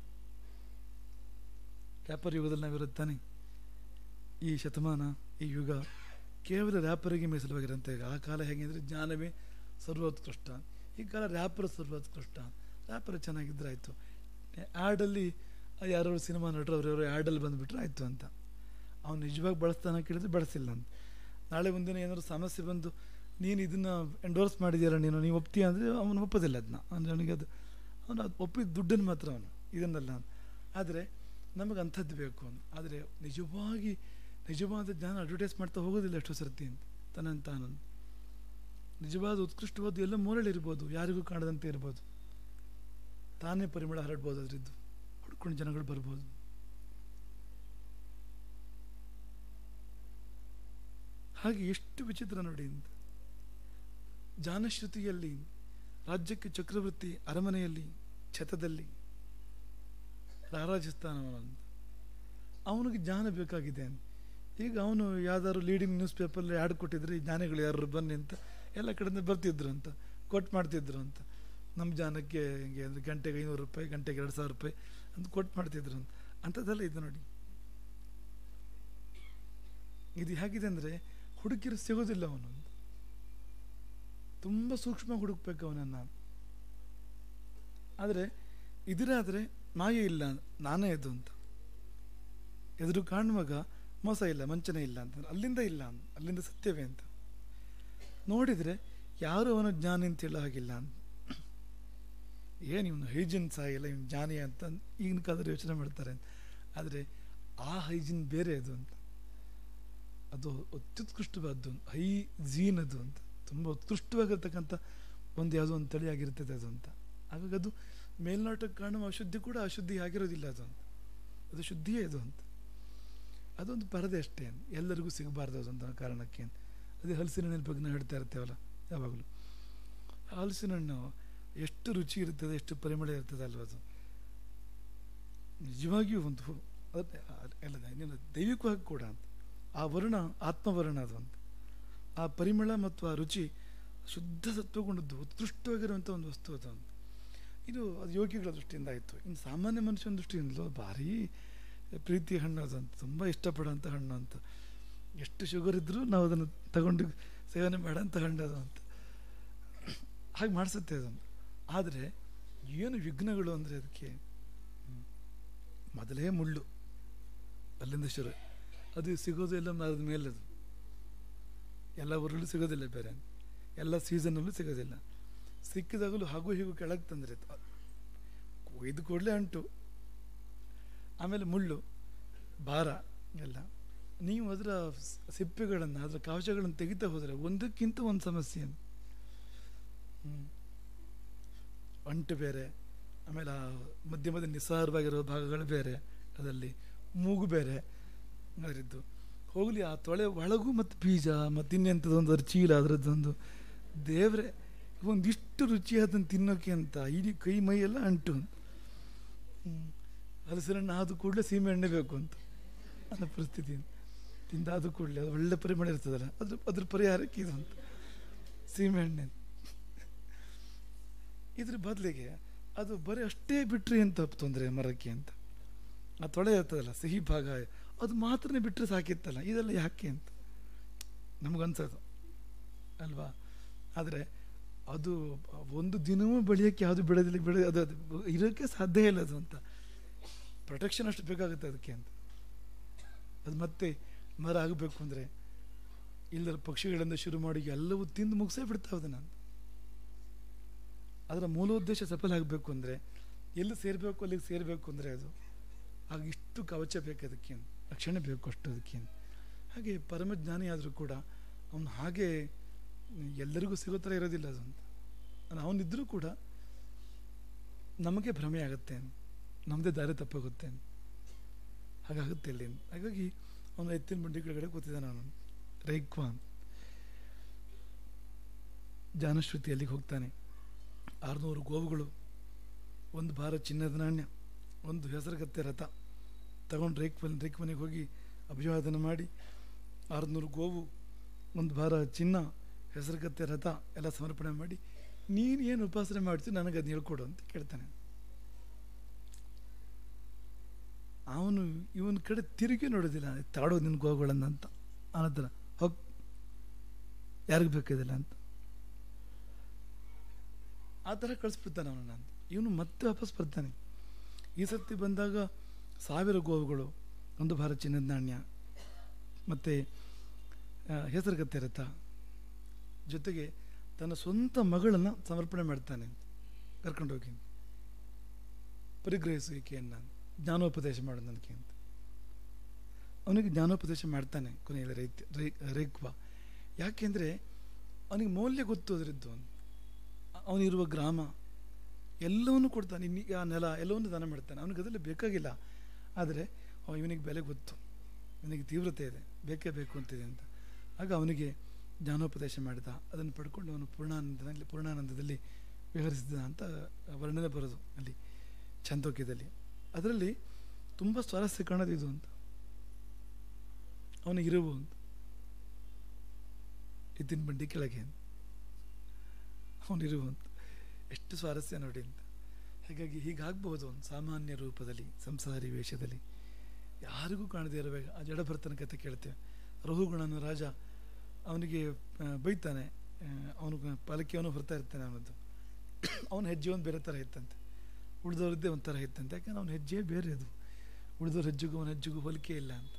ರ್ಯಾಪರ್ ಯುಗದಲ್ಲಿ ನಾವಿರುತ್ತಾನೆ ಈ ಶತಮಾನ ಈ ಯುಗ ಕೇವಲ ರ್ಯಾಪರಿಗೆ ಮೀಸಲವಾಗಿರಂತೆ ಆ ಕಾಲ ಹೇಗೆಂದರೆ ಜ್ಞಾನವೇ ಸರ್ವೋತ್ಕೃಷ್ಟ ಈ ಕಾಲ ರ್ಯಾಪರ್ ಸರ್ವೋತ್ಕೃಷ್ಟ ರ್ಯಾಪರ್ ಚೆನ್ನಾಗಿದ್ರೆ ಆಯಿತು ಆ್ಯಡಲ್ಲಿ ಯಾರು ಸಿನಿಮಾ ನಟರು ಅವ್ರು ಯಾರು ಆ್ಯಡಲ್ಲಿ ಬಂದುಬಿಟ್ರೆ ಆಯಿತು ಅಂತ ಅವ್ನು ನಿಜವಾಗಿ ಬಳಸ್ತಾನೆ ಕೇಳಿದ್ರೆ ಬಳಸಿಲ್ಲ ಅಂತ ನಾಳೆ ಒಂದಿನ ಏನಾದ್ರು ಸಮಸ್ಯೆ ಬಂದು ನೀನು ಇದನ್ನು ಎಂಡೋರ್ಸ್ ಮಾಡಿದ್ದೀರ ನೀನು ನೀವು ಒಪ್ತೀಯ ಅಂದರೆ ಅವನು ಒಪ್ಪೋದಿಲ್ಲ ಅದನ್ನ ಅಂದರೆ ಅವನಿಗೆ ಅದು ಅವನು ಅದು ಒಪ್ಪಿದ ದುಡ್ಡನ್ನು ಮಾತ್ರ ಅವನು ಇದನ್ನೆಲ್ಲ ಆದರೆ ನಮಗೆ ಅಂಥದ್ದು ಬೇಕು ಅಂತ ಆದರೆ ನಿಜವಾಗಿ ನಿಜವಾದ ಜ್ಞಾನ ಅಡ್ವರ್ಟೈಸ್ ಮಾಡ್ತಾ ಹೋಗೋದಿಲ್ಲ ಎಷ್ಟೋ ಸರ್ತಿ ಅಂತ ತನ್ನನ್ನು ತಾನು ನಿಜವಾದ ಉತ್ಕೃಷ್ಟವಾದ ಎಲ್ಲ ಮೂರಳಿರ್ಬೋದು ಯಾರಿಗೂ ಕಾಣದಂತೆ ಇರ್ಬೋದು ತಾನೇ ಪರಿಮಳ ಹರಡ್ಬೋದು ಅದರಿದ್ದು ಹುಡ್ಕೊಂಡು ಜನಗಳು ಬರ್ಬೋದು ಹಾಗೆ ಎಷ್ಟು ವಿಚಿತ್ರ ನೋಡಿ ಅಂತ ಜಾನಶ್ರುತಿಯಲ್ಲಿ ರಾಜ್ಯಕ್ಕೆ ಚಕ್ರವರ್ತಿ ಅರಮನೆಯಲ್ಲಿ ಛತದಲ್ಲಿ ರಾರಾಜಿಸ್ತಾನವನಂತ ಅವನಿಗೆ ಜ್ಞಾನ ಬೇಕಾಗಿದೆ ಅಂತ ಈಗ ಅವನು ಯಾವ್ದಾದ್ರು ಲೀಡಿಂಗ್ ನ್ಯೂಸ್ ಪೇಪರಲ್ಲಿ ಆ್ಯಡ್ ಕೊಟ್ಟಿದ್ರೆ ಈ ಜ್ಞಾನಿಗಳು ಯಾರು ಬನ್ನಿ ಅಂತ ಎಲ್ಲ ಕಡೆಯಿಂದ ಬರ್ತಿದ್ರು ಅಂತ ಕೊಟ್ಟು ಮಾಡ್ತಿದ್ರು ಅಂತ ನಮ್ಮ ಜಾನಕ್ಕೆ ಹಿಂಗೆ ಅಂದರೆ ಗಂಟೆಗೆ ಐನೂರು ರೂಪಾಯಿ ಗಂಟೆಗೆ ಎರಡು ಸಾವಿರ ರೂಪಾಯಿ ಅಂತ ಕೊಟ್ಟು ಮಾಡ್ತಿದ್ರು ಅಂತ ಅಂಥದ್ದೆಲ್ಲ ಇದು ನೋಡಿ ಇದು ಹೇಗಿದೆ ಅಂದರೆ ಹುಡುಕಿರು ಸಿಗೋದಿಲ್ಲ ಅವನು ತುಂಬ ಸೂಕ್ಷ್ಮ ಹುಡುಕ್ಬೇಕು ಅವನನ್ನು ಆದರೆ ಇದರಾದರೆ ಮಾಯೆ ಇಲ್ಲ ನಾನೇ ಇದು ಅಂತ ಎದುರು ಕಾಣುವಾಗ ಮೋಸ ಇಲ್ಲ ವಂಚನೆ ಇಲ್ಲ ಅಂತ ಅಲ್ಲಿಂದ ಇಲ್ಲ ಅಂತ ಅಲ್ಲಿಂದ ಸತ್ಯವೇ ಅಂತ ನೋಡಿದರೆ ಯಾರು ಅವನ ಜ್ಞಾನಿ ಅಂತ ಹೇಳೋ ಹಾಗಿಲ್ಲ ಅಂತ ಏನು ಇವನು ಹೈಜಿನ್ ಸಹ ಇಲ್ಲ ಇವನು ಜ್ಞಾನಿ ಅಂತ ಈಗಿನ ಕಾಲದಲ್ಲಿ ಯೋಚನೆ ಮಾಡ್ತಾರೆ ಅಂತ ಆದರೆ ಆ ಹೈಜಿನ್ ಬೇರೆ ಅದು ಅಂತ ಅದು ಅತ್ಯುತ್ಕೃಷ್ಟವಾದ್ದು ಹೈ ಜೀನ್ ಅದು ಅಂತ ತುಂಬ ಉತ್ಕೃಷ್ಟವಾಗಿರ್ತಕ್ಕಂಥ ಒಂದು ಯಾವುದೋ ಒಂದು ತಳಿ ಆಗಿರ್ತದೆ ಅದು ಅಂತ ಹಾಗಾಗಿ ಅದು ಮೇಲ್ನೋಟಕ್ಕೆ ಕಾಣುವ ಅಶುದ್ಧಿ ಕೂಡ ಅಶುದ್ಧಿ ಆಗಿರೋದಿಲ್ಲ ಅದು ಅಂತ ಅದು ಶುದ್ಧಿಯೇ ಅದು ಅಂತ ಅದೊಂದು ಪರದೆ ಅಷ್ಟೇ ಎಲ್ಲರಿಗೂ ಸಿಗಬಾರ್ದು ಅದೊಂದು ಕಾರಣಕ್ಕೆ ಅದೇ ಹಲಸಿನ ಹಣ್ಣಿನ ಬಗ್ಗೆ ನಾವು ಹೇಳ್ತಾ ಇರ್ತೇವಲ್ಲ ಯಾವಾಗಲೂ ಹಲಸಿನ ಹಣ್ಣು ಎಷ್ಟು ರುಚಿ ಇರ್ತದೆ ಎಷ್ಟು ಪರಿಮಳ ಇರ್ತದೆ ಅಲ್ವ ಅದು ನಿಜವಾಗಿಯೂ ಒಂದು ಎಲ್ಲ ಇನ್ನೇನು ದೈವಿಕವಾಗಿ ಕೂಡ ಅಂತ ಆ ವರ್ಣ ಆತ್ಮವರ್ಣ ಅದು ಅಂತ ಆ ಪರಿಮಳ ಮತ್ತು ಆ ರುಚಿ ಶುದ್ಧ ಸತ್ವಗೊಂಡದ್ದು ಉತ್ಕೃಷ್ಟವಾಗಿರುವಂಥ ಒಂದು ವಸ್ತು ಅದು ಅಂತ ಇದು ಅದು ಯೋಗಿಗಳ ದೃಷ್ಟಿಯಿಂದ ಆಯಿತು ಇನ್ನು ಸಾಮಾನ್ಯ ಮನುಷ್ಯನ ದೃಷ್ಟಿಯಿಂದಲೂ ಭಾರೀ ಪ್ರೀತಿ ಹಣ್ಣು ಅದು ಅಂತ ತುಂಬ ಇಷ್ಟಪಡೋಂಥ ಹಣ್ಣು ಅಂತ ಎಷ್ಟು ಶುಗರ್ ಇದ್ದರೂ ನಾವು ಅದನ್ನು ತಗೊಂಡು ಸೇವನೆ ಮಾಡೋಂಥ ಹಣ್ಣು ಅದು ಅಂತ ಹಾಗೆ ಮಾಡಿಸುತ್ತೆ ಅದನ್ನು ಆದರೆ ಏನು ವಿಘ್ನಗಳು ಅಂದರೆ ಅದಕ್ಕೆ ಮೊದಲೇ ಮುಳ್ಳು ಅಲ್ಲಿಂದ ಶುರು ಅದು ಸಿಗೋದು ಎಲ್ಲ ಮರದ ಮೇಲೆ ಅದು ಎಲ್ಲ ಊರಲ್ಲೂ ಸಿಗೋದಿಲ್ಲ ಬೇರೆ ಎಲ್ಲ ಸೀಸನಲ್ಲೂ ಸಿಗೋದಿಲ್ಲ ಸಿಕ್ಕಿದಾಗಲೂ ಹಾಗೂ ಹೀಗೂ ಕೆಳಗೆ ತಂದರೆ ಕೊಯ್ದು ಕೂಡಲೇ ಅಂಟು ಆಮೇಲೆ ಮುಳ್ಳು ಭಾರ ಎಲ್ಲ ನೀವು ಅದರ ಸಿಪ್ಪೆಗಳನ್ನು ಅದರ ಕವಚಗಳನ್ನು ತೆಗಿತಾ ಹೋದರೆ ಒಂದಕ್ಕಿಂತ ಒಂದು ಸಮಸ್ಯೆ ಅಂಟು ಬೇರೆ ಆಮೇಲೆ ಆ ಮಧ್ಯ ಮಧ್ಯ ನಿಸ್ಸಾರವಾಗಿರೋ ಭಾಗಗಳು ಬೇರೆ ಅದರಲ್ಲಿ ಮೂಗು ಬೇರೆ ಅದರದ್ದು ಹೋಗಲಿ ಆ ತೊಳೆ ಒಳಗೂ ಮತ್ತು ಬೀಜ ಮತ್ತು ಇನ್ನೆಂಥದ್ದೊಂದು ಅದ್ರ ಚೀಲ ಅದರದ್ದೊಂದು ದೇವರೇ ಒಂದಿಷ್ಟು ರುಚಿಯಾದನ್ನು ತಿನ್ನೋಕೆ ಅಂತ ಇಡೀ ಕೈ ಮೈ ಎಲ್ಲ ಅಂಟು ಹಲಸಿನಣ್ಣು ಆದ ಕೂಡಲೇ ಸೀಮೆ ಎಣ್ಣೆ ಬೇಕು ಅಂತ ಅನ್ನೋ ಪರಿಸ್ಥಿತಿ ತಿಂದಾದ ಕೂಡಲೇ ಅದು ಒಳ್ಳೆ ಪರಿಮಳ ಇರ್ತದಲ್ಲ ಅದ್ರ ಅದ್ರ ಪರಿಹಾರಕ್ಕೆ ಇದು ಅಂತ ಸೀಮೆ ಎಣ್ಣೆ ಇದ್ರ ಬದಲಿಗೆ ಅದು ಬರೀ ಅಷ್ಟೇ ಬಿಟ್ಟರೆ ಅಂತ ತೊಂದರೆ ಮರಕ್ಕೆ ಅಂತ ಆ ತೊಳೆ ಇರ್ತದಲ್ಲ ಸಿಹಿ ಭಾಗ ಅದು ಮಾತ್ರನೇ ಬಿಟ್ಟರೆ ಸಾಕಿತ್ತಲ್ಲ ಇದೆಲ್ಲ ಯಾಕೆ ಅಂತ ನಮಗನ್ಸೋದು ಅಲ್ವಾ ಆದರೆ ಅದು ಒಂದು ದಿನವೂ ಬೆಳೆಯೋಕ್ಕೆ ಯಾವುದು ಬೆಳೆದಿಲ್ಲ ಬೆಳೆ ಅದು ಅದು ಇರೋಕ್ಕೆ ಸಾಧ್ಯ ಇಲ್ಲ ಅದು ಅಂತ ಪ್ರೊಟೆಕ್ಷನ್ ಅಷ್ಟು ಬೇಕಾಗುತ್ತೆ ಅದಕ್ಕೆ ಅಂತ ಅದು ಮತ್ತೆ ಮರ ಆಗಬೇಕು ಅಂದರೆ ಇಲ್ಲದ ಪಕ್ಷಿಗಳಿಂದ ಶುರು ಮಾಡಿ ಎಲ್ಲವೂ ತಿಂದು ಮುಗಿಸೇ ಬಿಡ್ತಾವೆ ಅದನ್ನು ಅದರ ಮೂಲೋದ್ದೇಶ ಸಫಲ ಆಗಬೇಕು ಅಂದರೆ ಎಲ್ಲಿ ಸೇರಬೇಕು ಅಲ್ಲಿಗೆ ಸೇರಬೇಕು ಅಂದರೆ ಅದು ಆಗ ಇಷ್ಟು ಕವಚ ಬೇಕು ಅದಕ್ಕೆ ರಕ್ಷಣೆ ಬೇಕು ಅಷ್ಟು ಅದಕ್ಕೆ ಹಾಗೆ ಪರಮಜ್ಞಾನಿ ಆದರೂ ಕೂಡ ಅವನು ಹಾಗೆ ಎಲ್ಲರಿಗೂ ಸಿಗೋ ಥರ ಇರೋದಿಲ್ಲ ಅದು ಅಂತ ಅವನಿದ್ದರೂ ಕೂಡ ನಮಗೆ ಭ್ರಮೆ ಆಗುತ್ತೆ ನಮ್ಮದೇ ದಾರಿ ತಪ್ಪಾಗುತ್ತೆ ಹಾಗಾಗುತ್ತೆ ಇಲ್ಲಿ ಹಾಗಾಗಿ ಅವನು ಎತ್ತಿನ ಬಂಡಿ ಕೆಳಗಡೆ ಕೂತಿದ್ದಾನೆ ಅವನು ರೈಕ್ವಾನ್ ಜಾನಶ್ರುತಿ ಅಲ್ಲಿಗೆ ಹೋಗ್ತಾನೆ ಆರುನೂರು ಗೋವುಗಳು ಒಂದು ಭಾರ ಚಿನ್ನದ ನಾಣ್ಯ ಒಂದು ಹೆಸರುಗತ್ತೆ ರಥ ತಗೊಂಡು ರೇಕ್ ಮನೆ ರೇಕ್ ಮನೆಗೆ ಹೋಗಿ ಅಭಿವಾದನೆ ಮಾಡಿ ಆರುನೂರು ಗೋವು ಒಂದು ಭಾರ ಚಿನ್ನ ಹೆಸರುಗತ್ತೆ ರಥ ಎಲ್ಲ ಸಮರ್ಪಣೆ ಮಾಡಿ ನೀನು ಏನು ಉಪಾಸನೆ ಮಾಡ್ತೀವಿ ನನಗೆ ಅದನ್ನ ಹೇಳ್ಕೊಡು ಅಂತ ಕೇಳ್ತಾನೆ ಅವನು ಇವನ ಕಡೆ ತಿರುಗಿ ನೋಡೋದಿಲ್ಲ ತಾಡೋ ನಿನ್ನ ಗೋವುಗಳನ್ನು ಅಂತ ಆನಂತರ ಹೋಗ್ ಯಾರಿಗೆ ಬೇಕಿದಿಲ್ಲ ಅಂತ ಆ ಥರ ಕಳಿಸ್ಬಿಡ್ತಾನೆ ಅವನು ನಾನು ಇವನು ಮತ್ತೆ ವಾಪಸ್ ಬರ್ತಾನೆ ಈ ಸರ್ತಿ ಬಂದಾಗ ಸಾವಿರ ಗೋವುಗಳು ಒಂದು ಭಾರ ಚಿನ್ನದ ನಾಣ್ಯ ಮತ್ತು ಹೆಸರುಗತ್ತೆ ರಥ ಜೊತೆಗೆ ತನ್ನ ಸ್ವಂತ ಮಗಳನ್ನು ಸಮರ್ಪಣೆ ಮಾಡ್ತಾನೆ ಕರ್ಕೊಂಡೋಗಿ ಪರಿಗ್ರಹಿಸುವಿಕೆಯನ್ನು ಜ್ಞಾನೋಪದೇಶ ಮಾಡು ನನಗೆ ಅಂತ ಅವನಿಗೆ ಜ್ಞಾನೋಪದೇಶ ಮಾಡ್ತಾನೆ ಕೊನೆಯಲ್ಲಿ ರೈತ ರೈ ರೇಕ್ವ ಯಾಕೆಂದರೆ ಅವನಿಗೆ ಮೌಲ್ಯ ಗೊತ್ತು ಅದರದ್ದು ಅವನಿರುವ ಗ್ರಾಮ ಎಲ್ಲವನ್ನೂ ಕೊಡ್ತಾನೆ ಇನ್ನೀಗ ಆ ನೆಲ ಎಲ್ಲವನ್ನೂ ದಾನ ಮಾಡ್ತಾನೆ ಅವನಿಗೆ ಅದೆಲ್ಲ ಬೇಕಾಗಿಲ್ಲ ಆದರೆ ಅವ ಇವನಿಗೆ ಬೆಲೆ ಗೊತ್ತು ಇವನಿಗೆ ತೀವ್ರತೆ ಇದೆ ಬೇಕೇ ಬೇಕು ಅಂತಿದೆ ಅಂತ ಆಗ ಅವನಿಗೆ ಜ್ಞಾನೋಪದೇಶ ಮಾಡಿದ ಅದನ್ನು ಪಡ್ಕೊಂಡು ಅವನು ಪೂರ್ಣಾನಂದದಲ್ಲಿ ಪೂರ್ಣಾನಂದದಲ್ಲಿ ವಿಹರಿಸಿದ ಅಂತ ವರ್ಣನೆ ಬರೋದು ಅಲ್ಲಿ ಛಂದೋಕ್ಯದಲ್ಲಿ ಅದರಲ್ಲಿ ತುಂಬ ಸ್ವಾರಸ್ಯ ಕಾಣೋದು ಇದು ಅಂತ ಅವನಿಗೆ ಇರುವು ಅಂತ ಇದ್ದಿನ ಬಂಡಿ ಕೆಳಗೆ ಅಂತ ಅವನಿರುವ ಅಂತ ಎಷ್ಟು ಸ್ವಾರಸ್ಯ ನೋಡಿ ಅಂತ ಹಾಗಾಗಿ ಹೀಗಾಗ್ಬೋದು ಒಂದು ಸಾಮಾನ್ಯ ರೂಪದಲ್ಲಿ ಸಂಸಾರಿ ವೇಷದಲ್ಲಿ ಯಾರಿಗೂ ಕಾಣದೇ ಇರಬೇಕು ಆ ಜಡಭರ್ತನ ಕತೆ ಕೇಳ್ತೇವೆ ರಹುಗುಣನ ರಾಜ ಅವನಿಗೆ ಆ, ಬೈತಾನೆ ಅವನು ಪಾಲಕಿಯವನು ಹೊರ್ತಾ ಇರ್ತಾನೆ ಅವನದ್ದು ಅವನ ಹೆಜ್ಜೆ ಒಂದು ಬೇರೆ ಥರ ಇತ್ತಂತೆ ಉಳಿದವ್ರದ್ದೇ ಒಂಥರ ಇತ್ತಂತೆ ಯಾಕಂದ್ರೆ ಅವನ ಹೆಜ್ಜೆ ಬೇರೆ ಅದು ಉಳಿದವ್ರ ಹೆಜ್ಜೆಗೂ ಅವನ ಹೆಜ್ಜೆಗೂ ಹೋಲಿಕೆ ಇಲ್ಲ ಅಂತ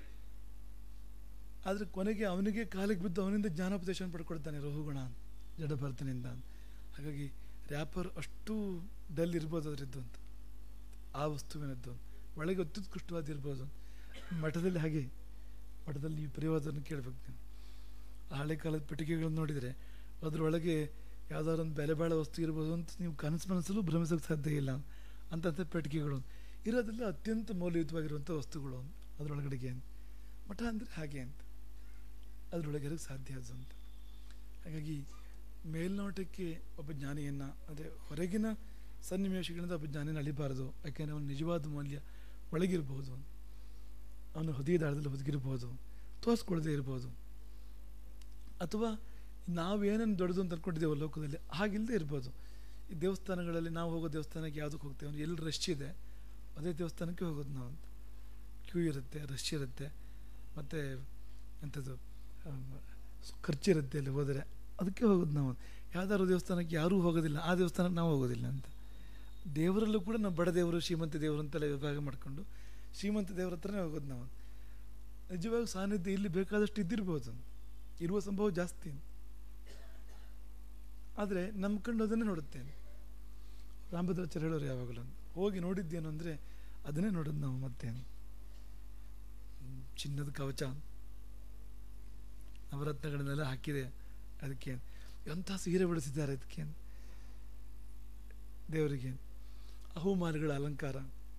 ಆದರೆ ಕೊನೆಗೆ ಅವನಿಗೆ ಕಾಲಿಗೆ ಬಿದ್ದು ಅವನಿಂದ ಜ್ಞಾನೋಪದೇಶವನ್ನು ಪಡ್ಕೊಳ್ತಾನೆ ರಹುಗುಣ ಅಂತ ಜಡಭರ್ತನಿಂದ ಅಂತ ಹಾಗಾಗಿ ರ್ಯಾಪರ್ ಅಷ್ಟು ಡಲ್ ಇರ್ಬೋದು ಅದರದ್ದು ಅಂತ ಆ ವಸ್ತುವಿನದ್ದು ಅಂತ ಒಳಗೆ ಅತ್ಯುತ್ಕೃಷ್ಟವಾದಿರ್ಬೋದು ಮಠದಲ್ಲಿ ಹಾಗೆ ಮಠದಲ್ಲಿ ಈ ಪರಿವಾದವನ್ನು ಕೇಳಬೇಕು ನೀವು ಆ ಹಳೆ ಕಾಲದ ಪೆಟ್ಟಿಗೆಗಳನ್ನು ನೋಡಿದರೆ ಅದರೊಳಗೆ ಯಾವುದಾದ್ರು ಒಂದು ಬೆಲೆ ಬಾಳೋ ವಸ್ತು ಇರ್ಬೋದು ಅಂತ ನೀವು ಕನಸು ಮನಸ್ಸಲ್ಲೂ ಭ್ರಮಿಸೋಕ್ಕೆ ಸಾಧ್ಯ ಇಲ್ಲ ಅಂಥಂಥ ಪೆಟ್ಟಿಗೆಗಳು ಇರೋದೆಲ್ಲ ಅತ್ಯಂತ ಮೌಲ್ಯಯುತವಾಗಿರುವಂಥ ವಸ್ತುಗಳು ಅದರೊಳಗಡೆಗೆ ಅಂತ ಮಠ ಅಂದರೆ ಹಾಗೆ ಅಂತ ಅದರೊಳಗೆ ಇರೋಕ್ಕೆ ಸಾಧ್ಯ ಅದು ಅಂತ ಹಾಗಾಗಿ ಮೇಲ್ನೋಟಕ್ಕೆ ಒಬ್ಬ ಜ್ಞಾನಿಯನ್ನು ಅದೇ ಹೊರಗಿನ ಸನ್ನಿವೇಶಗಳಿಂದ ಒಬ್ಬ ಜ್ಞಾನಿನ ಅಳಿಬಾರದು ಯಾಕೆಂದರೆ ಅವನ ನಿಜವಾದ ಮೌಲ್ಯ ಒಳಗಿರ್ಬೋದು ಅವನು ಹೃದಯದಾಳದಲ್ಲಿ ಹೊದಗಿರ್ಬೋದು ತೋರಿಸ್ಕೊಳ್ಳದೆ ಇರ್ಬೋದು ಅಥವಾ ನಾವೇನೇನು ದೊಡ್ಡದು ಅಂತ ಅಂದ್ಕೊಂಡಿದ್ದೇವೆ ಲೋಕದಲ್ಲಿ ಹಾಗಿಲ್ಲದೆ ಇರ್ಬೋದು ಈ ದೇವಸ್ಥಾನಗಳಲ್ಲಿ ನಾವು ಹೋಗೋ ದೇವಸ್ಥಾನಕ್ಕೆ ಯಾವುದಕ್ಕೆ ಹೋಗ್ತೇವೆ ಅಂದ್ರೆ ಎಲ್ಲಿ ರಶ್ ಇದೆ ಅದೇ ದೇವಸ್ಥಾನಕ್ಕೆ ಹೋಗೋದು ನಾವು ಅಂತ ಕ್ಯೂ ಇರುತ್ತೆ ರಶ್ ಇರುತ್ತೆ ಮತ್ತು ಎಂಥದ್ದು ಖರ್ಚಿರುತ್ತೆ ಅಲ್ಲಿ ಹೋದರೆ ಅದಕ್ಕೆ ಹೋಗೋದು ನಾವು ಯಾವ್ದಾದ್ರು ದೇವಸ್ಥಾನಕ್ಕೆ ಯಾರೂ ಹೋಗೋದಿಲ್ಲ ಆ ದೇವಸ್ಥಾನಕ್ಕೆ ನಾವು ಹೋಗೋದಿಲ್ಲ ಅಂತ ದೇವರಲ್ಲೂ ಕೂಡ ನಾವು ಬಡ ದೇವರು ಶ್ರೀಮಂತ ದೇವರು ಅಂತೆಲ್ಲ ವಿಭಾಗ ಮಾಡಿಕೊಂಡು ಶ್ರೀಮಂತ ದೇವರ ಹತ್ರನೇ ಹೋಗೋದು ನಾವು ನಿಜವಾಗಿ ಸಾನ್ನಿಧ್ಯ ಇಲ್ಲಿ ಬೇಕಾದಷ್ಟು ಇದ್ದಿರ್ಬೋದು ಇರುವ ಸಂಭವ ಜಾಸ್ತಿ ಆದರೆ ನಮ್ಮ ಕಣ್ಣು ಅದನ್ನೇ ನೋಡುತ್ತೇನೆ ರಾಮಭದ್ರಾಚಾರ್ಯ ಹೇಳೋರು ಯಾವಾಗಲೂ ಹೋಗಿ ನೋಡಿದ್ದೇನು ಅಂದರೆ ಅದನ್ನೇ ನೋಡೋದು ನಾವು ಮತ್ತೆ ಹ್ಮ್, ಚಿನ್ನದ ಕವಚ ನವರತ್ನಗಳನ್ನೆಲ್ಲ ಹಾಕಿದೆ ಅದಕ್ಕೆ ಎಂಥ ಸೀರೆ ಬಿಡಿಸಿದ್ದಾರೆ ಅದಕ್ಕೆ ದೇವರಿಗೆ ಅಹುಮಾನಗಳ ಅಲಂಕಾರ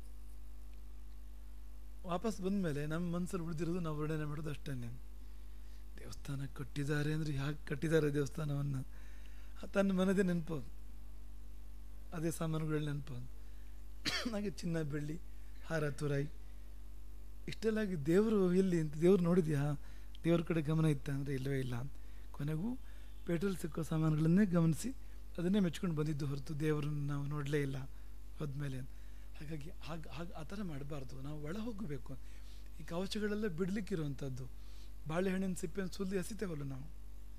ವಾಪಸ್ ಬಂದ ಮೇಲೆ ನಮ್ಮ ಮನಸ್ಸಲ್ಲಿ ಉಳಿದಿರೋದು ನಾವು ವರ್ಣನೆ ಮಾಡೋದು ಅಷ್ಟೇ ದೇವಸ್ಥಾನ ಕಟ್ಟಿದ್ದಾರೆ ಅಂದರೆ ಯಾಕೆ ಕಟ್ಟಿದ್ದಾರೆ ದೇವಸ್ಥಾನವನ್ನು ತನ್ನ ಮನದೇ ನೆನಪು ಅದೇ ಸಾಮಾನುಗಳ ನೆನಪು ಹಾಗೆ ಚಿನ್ನ ಬೆಳ್ಳಿ ಹಾರ ತುರಾಯಿ ಇಷ್ಟೆಲ್ಲಾಗಿ ದೇವರು ಎಲ್ಲಿ ಅಂತ ದೇವ್ರು ನೋಡಿದ್ಯಾ ದೇವ್ರ ಕಡೆ ಗಮನ ಇತ್ತ ಅಂದರೆ ಇಲ್ಲವೇ ಇಲ್ಲ ಅಂತ ಕೊನೆಗೂ ಪೇಟೆಲ್ ಸಿಕ್ಕೋ ಸಾಮಾನುಗಳನ್ನೇ ಗಮನಿಸಿ ಅದನ್ನೇ ಮೆಚ್ಕೊಂಡು ಬಂದಿದ್ದು ಹೊರತು ದೇವರನ್ನು ನಾವು ನೋಡಲೇ ಇಲ್ಲ ಹೋದ್ಮೇಲೆ ಅಂತ ಹಾಗಾಗಿ ಹಾಗೆ ಹಾಗೆ ಆ ಥರ ಮಾಡಬಾರ್ದು ನಾವು ಒಳ ಹೋಗಬೇಕು ಈ ಕವಚಗಳೆಲ್ಲ ಬಿಡ್ಲಿಕ್ಕಿರುವಂಥದ್ದು ಬಾಳೆಹಣ್ಣಿನ ಸಿಪ್ಪೆಯನ್ನು ಸುಲಿದು ಎಸಿತೇವಲ್ಲ ನಾವು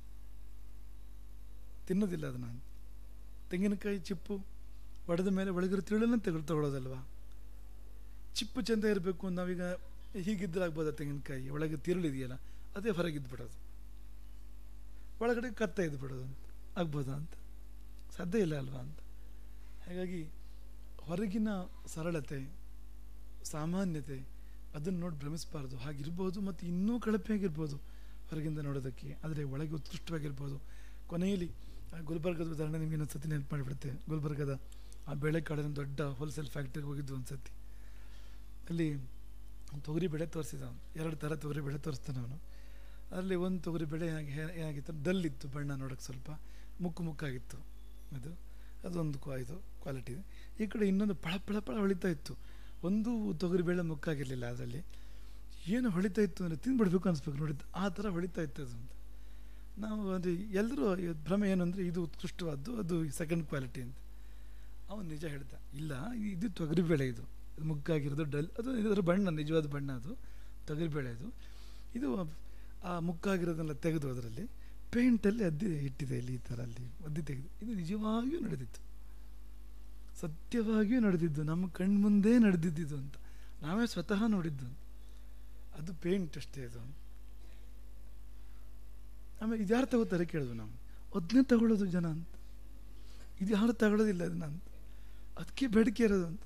ತಿನ್ನೋದಿಲ್ಲ ಅದನ್ನು ತೆಂಗಿನಕಾಯಿ ಚಿಪ್ಪು ಒಡೆದ ಮೇಲೆ ಒಳಗಿರೋ ತಿರುಳನ್ನು ತೆಗೆದು ತಗೊಳ್ಳೋದಲ್ವಾ ಚಿಪ್ಪು ಚೆಂದ ಇರಬೇಕು ನಾವೀಗ ಹೀಗಿದ್ರಾಗ್ಬೋದ ತೆಂಗಿನಕಾಯಿ ಒಳಗೆ ತಿರುಳಿದೆಯಲ್ಲ ಅದೇ ಹೊರಗಿದ್ದು ಬಿಡೋದು ಒಳಗಡೆ ಕತ್ತ ಇದ್ದು ಬಿಡೋದು ಅಂತ ಆಗ್ಬೋದಾ ಅಂತ ಸಾಧ್ಯ ಇಲ್ಲ ಅಲ್ವಾ ಅಂತ ಹಾಗಾಗಿ ಹೊರಗಿನ ಸರಳತೆ ಸಾಮಾನ್ಯತೆ ಅದನ್ನು ನೋಡಿ ಭ್ರಮಿಸಬಾರ್ದು ಹಾಗಿರ್ಬೋದು ಮತ್ತು ಇನ್ನೂ ಕಳಪೆಯಾಗಿರ್ಬೋದು ಹೊರಗಿಂದ ನೋಡೋದಕ್ಕೆ ಆದರೆ ಒಳಗೆ ಉತ್ಕೃಷ್ಟವಾಗಿರ್ಬೋದು ಕೊನೆಯಲ್ಲಿ ಆ ಗುಲ್ಬರ್ಗದ ಉದಾಹರಣೆ ನಿಮಗೆ ಇನ್ನೊಂದು ಸತಿ ನೆನಪು ಮಾಡಿಬಿಡುತ್ತೆ ಗುಲ್ಬರ್ಗದ ಆ ಬೇಳೆಕಾಳಿನ ದೊಡ್ಡ ಹೋಲ್ಸೇಲ್ ಫ್ಯಾಕ್ಟ್ರಿಗೆ ಹೋಗಿದ್ದು ಒಂದು ಸತಿ ಅಲ್ಲಿ ತೊಗರಿ ಬೆಳೆ ತೋರಿಸಿದ ಅವನು ಎರಡು ಥರ ತೊಗರಿ ಬೆಳೆ ತೋರಿಸ್ತಾನೆ ಅವನು ಅದರಲ್ಲಿ ಒಂದು ತೊಗರಿ ಬೆಳೆ ಹೇಗೆ ಹೇಗಿತ್ತು ಡಲ್ ಇತ್ತು ಬಣ್ಣ ನೋಡೋಕ್ಕೆ ಸ್ವಲ್ಪ ಮುಕ್ಕು ಮುಕ್ಕಾಗಿತ್ತು ಅದು ಅದೊಂದು ಕ್ವಾ ಇದು ಕ್ವಾಲಿಟಿ ಈ ಕಡೆ ಇನ್ನೊಂದು ಪಳ ಪಳ ಪಳ ಹೊಳಿತಾ ಇತ್ತು ಒಂದು ತೊಗರಿಬೇಳೆ ಮುಕ್ಕಾಗಿರಲಿಲ್ಲ ಅದರಲ್ಲಿ ಏನು ಹೊಳಿತಾ ಇತ್ತು ಅಂದರೆ ತಿಂದ್ಬಿಡ್ಬೇಕು ಅನಿಸ್ಬೇಕು ನೋಡಿ ಆ ಥರ ಹೊಳಿತಾ ಇತ್ತು ಅದು ಅಂತ ನಾವು ಅಂದರೆ ಎಲ್ಲರೂ ಭ್ರಮೆ ಏನು ಅಂದರೆ ಇದು ಉತ್ಕೃಷ್ಟವಾದ್ದು ಅದು ಸೆಕೆಂಡ್ ಕ್ವಾಲಿಟಿ ಅಂತ ಅವನು ನಿಜ ಹೇಳ್ದ ಇಲ್ಲ ಇದು ತೊಗರಿಬೇಳೆ ಇದು ಇದು ಮುಗ್ಗಾಗಿರೋದು ಡಲ್ ಅದು ಇದರ ಬಣ್ಣ ನಿಜವಾದ ಬಣ್ಣ ಅದು ತೊಗರಿಬೇಳೆ ಅದು ಇದು ಆ ಮುಕ್ಕಾಗಿರೋದನ್ನೆಲ್ಲ ತೆಗೆದು ಅದರಲ್ಲಿ ಪೇಂಟಲ್ಲಿ ಅದ್ದಿ ಇಟ್ಟಿದೆ ಇಲ್ಲಿ ಈ ಥರ ಅಲ್ಲಿ ಅದ್ದಿ ತೆಗೆದು ಇದು ನಿಜವಾಗಿಯೂ ನಡೆದಿತ್ತು ಸತ್ಯವಾಗಿಯೂ ನಡೆದಿದ್ದು ನಮ್ಮ ಕಣ್ಮುಂದೇ ನಡೆದಿದ್ದು ಅಂತ ನಾವೇ ಸ್ವತಃ ನೋಡಿದ್ದು ಅದು ಪೇಂಟ್ ಅಷ್ಟೇ ಅದು ಆಮೇಲೆ ಇದು ಯಾರು ತಗೋತಾರೆ ಕೇಳಿದ್ವು ನಾವು ಅದನ್ನೇ ತಗೊಳ್ಳೋದು ಜನ ಅಂತ ಇದು ಯಾರು ತಗೊಳ್ಳೋದಿಲ್ಲ ಅದನ್ನ ಅಂತ ಅದಕ್ಕೆ ಬೇಡಿಕೆ ಇರೋದು ಅಂತ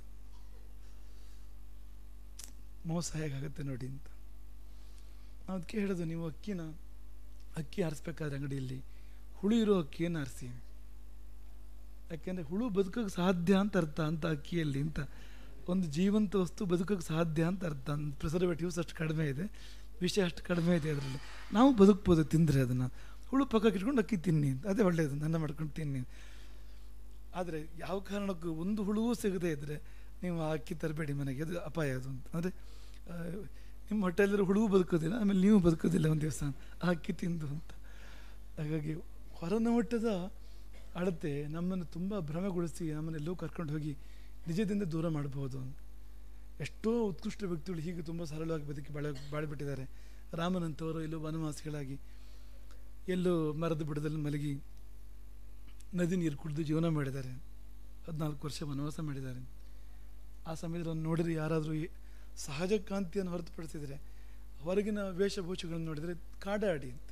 ಮೋಸ ಹೇಗಾಗುತ್ತೆ ನೋಡಿ ಅಂತ ನಾವು ಅದಕ್ಕೆ ಹೇಳೋದು ನೀವು ಅಕ್ಕಿನ ಅಕ್ಕಿ ಆರಿಸ್ಬೇಕಾದ್ರೆ ಅಂಗಡಿಯಲ್ಲಿ ಹುಳು ಇರೋ ಅಕ್ಕಿಯನ್ನು ಆರಿಸಿ ಯಾಕೆಂದರೆ ಹುಳು ಬದುಕೋಕ್ಕೆ ಸಾಧ್ಯ ಅಂತ ಅರ್ಥ ಅಂತ ಅಕ್ಕಿಯಲ್ಲಿ ಅಂತ ಒಂದು ಜೀವಂತ ವಸ್ತು ಬದುಕೋಕ್ಕೆ ಸಾಧ್ಯ ಅಂತ ಅರ್ಥ ಪ್ರಿಸರ್ವೇಟಿವ್ಸ್ ಅಷ್ಟು ಕಡಿಮೆ ಇದೆ ವಿಷ ಅಷ್ಟು ಕಡಿಮೆ ಇದೆ ಅದರಲ್ಲಿ ನಾವು ಬದುಕ್ಬೋದು ತಿಂದರೆ ಅದನ್ನು ಹುಳು ಪಕ್ಕಕ್ಕೆ ಇಟ್ಕೊಂಡು ಅಕ್ಕಿ ತಿನ್ನಿ ಅಂತ ಅದೇ ಒಳ್ಳೆಯದು ನನ್ನ ಮಾಡ್ಕೊಂಡು ತಿನ್ನಿ ಆದರೆ ಯಾವ ಕಾರಣಕ್ಕೂ ಒಂದು ಹುಳುವೂ ಸಿಗದೇ ಇದ್ದರೆ ನೀವು ಆ ಅಕ್ಕಿ ತರಬೇಡಿ ಮನೆಗೆ ಅದು ಅಪಾಯ ಅದು ಅಂತ ಅಂದರೆ ನಿಮ್ಮ ಹೊಟ್ಟೆಯಲ್ಲಿರೋ ಹುಳುವು ಬದುಕೋದಿಲ್ಲ ಆಮೇಲೆ ನೀವು ಬದುಕೋದಿಲ್ಲ ಒಂದು ದಿವಸ ಆ ಅಕ್ಕಿ ತಿಂದು ಅಂತ ಹಾಗಾಗಿ ಹೊರನೋಟದ ಅಳತೆ ನಮ್ಮನ್ನು ತುಂಬ ಭ್ರಮೆಗೊಳಿಸಿ ನಮ್ಮನ್ನೆಲ್ಲೋ ಕರ್ಕೊಂಡು ಹೋಗಿ ನಿಜದಿಂದ ದೂರ ಮಾಡಬಹುದು ಎಷ್ಟೋ ಉತ್ಕೃಷ್ಟ ವ್ಯಕ್ತಿಗಳು ಹೀಗೆ ತುಂಬ ಸರಳವಾಗಿ ಬದುಕಿ ಬಾಳ ಬಾಳಿಬಿಟ್ಟಿದ್ದಾರೆ ರಾಮನಂತವರು ಎಲ್ಲೋ ವನವಾಸಿಗಳಾಗಿ ಎಲ್ಲೋ ಮರದ ಬುಡದಲ್ಲಿ ಮಲಗಿ ನದಿ ನೀರು ಕುಡಿದು ಜೀವನ ಮಾಡಿದ್ದಾರೆ ಹದಿನಾಲ್ಕು ವರ್ಷ ವನವಾಸ ಮಾಡಿದ್ದಾರೆ ಆ ಸಮಯದಲ್ಲಿ ನೋಡಿದ್ರೆ ಯಾರಾದರೂ ಸಹಜ ಕಾಂತಿಯನ್ನು ಹೊರತುಪಡಿಸಿದರೆ ಹೊರಗಿನ ವೇಷಭೂಷಗಳನ್ನು ನೋಡಿದರೆ ಕಾಡಾಡಿ ಅಂತ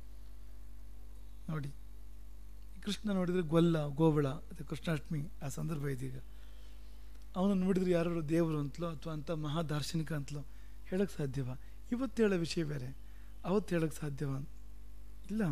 ನೋಡಿ ಕೃಷ್ಣ ನೋಡಿದರೆ ಗೊಲ್ಲ ಗೋಬಳ ಅದು ಕೃಷ್ಣಾಷ್ಟಮಿ ಆ ಸಂದರ್ಭ ಇದೀಗ ಅವನನ್ನು ನೋಡಿದರೆ ಯಾರು ದೇವರು ಅಂತಲೋ ಅಥವಾ ಅಂಥ ಮಹಾ ದಾರ್ಶನಿಕ ಅಂತಲೋ ಹೇಳಕ್ಕೆ ಸಾಧ್ಯವ ಇವತ್ತು ಹೇಳೋ ವಿಷಯ ಬೇರೆ ಅವತ್ತು ಹೇಳಕ್ಕೆ ಸಾಧ್ಯವ ಇಲ್ಲ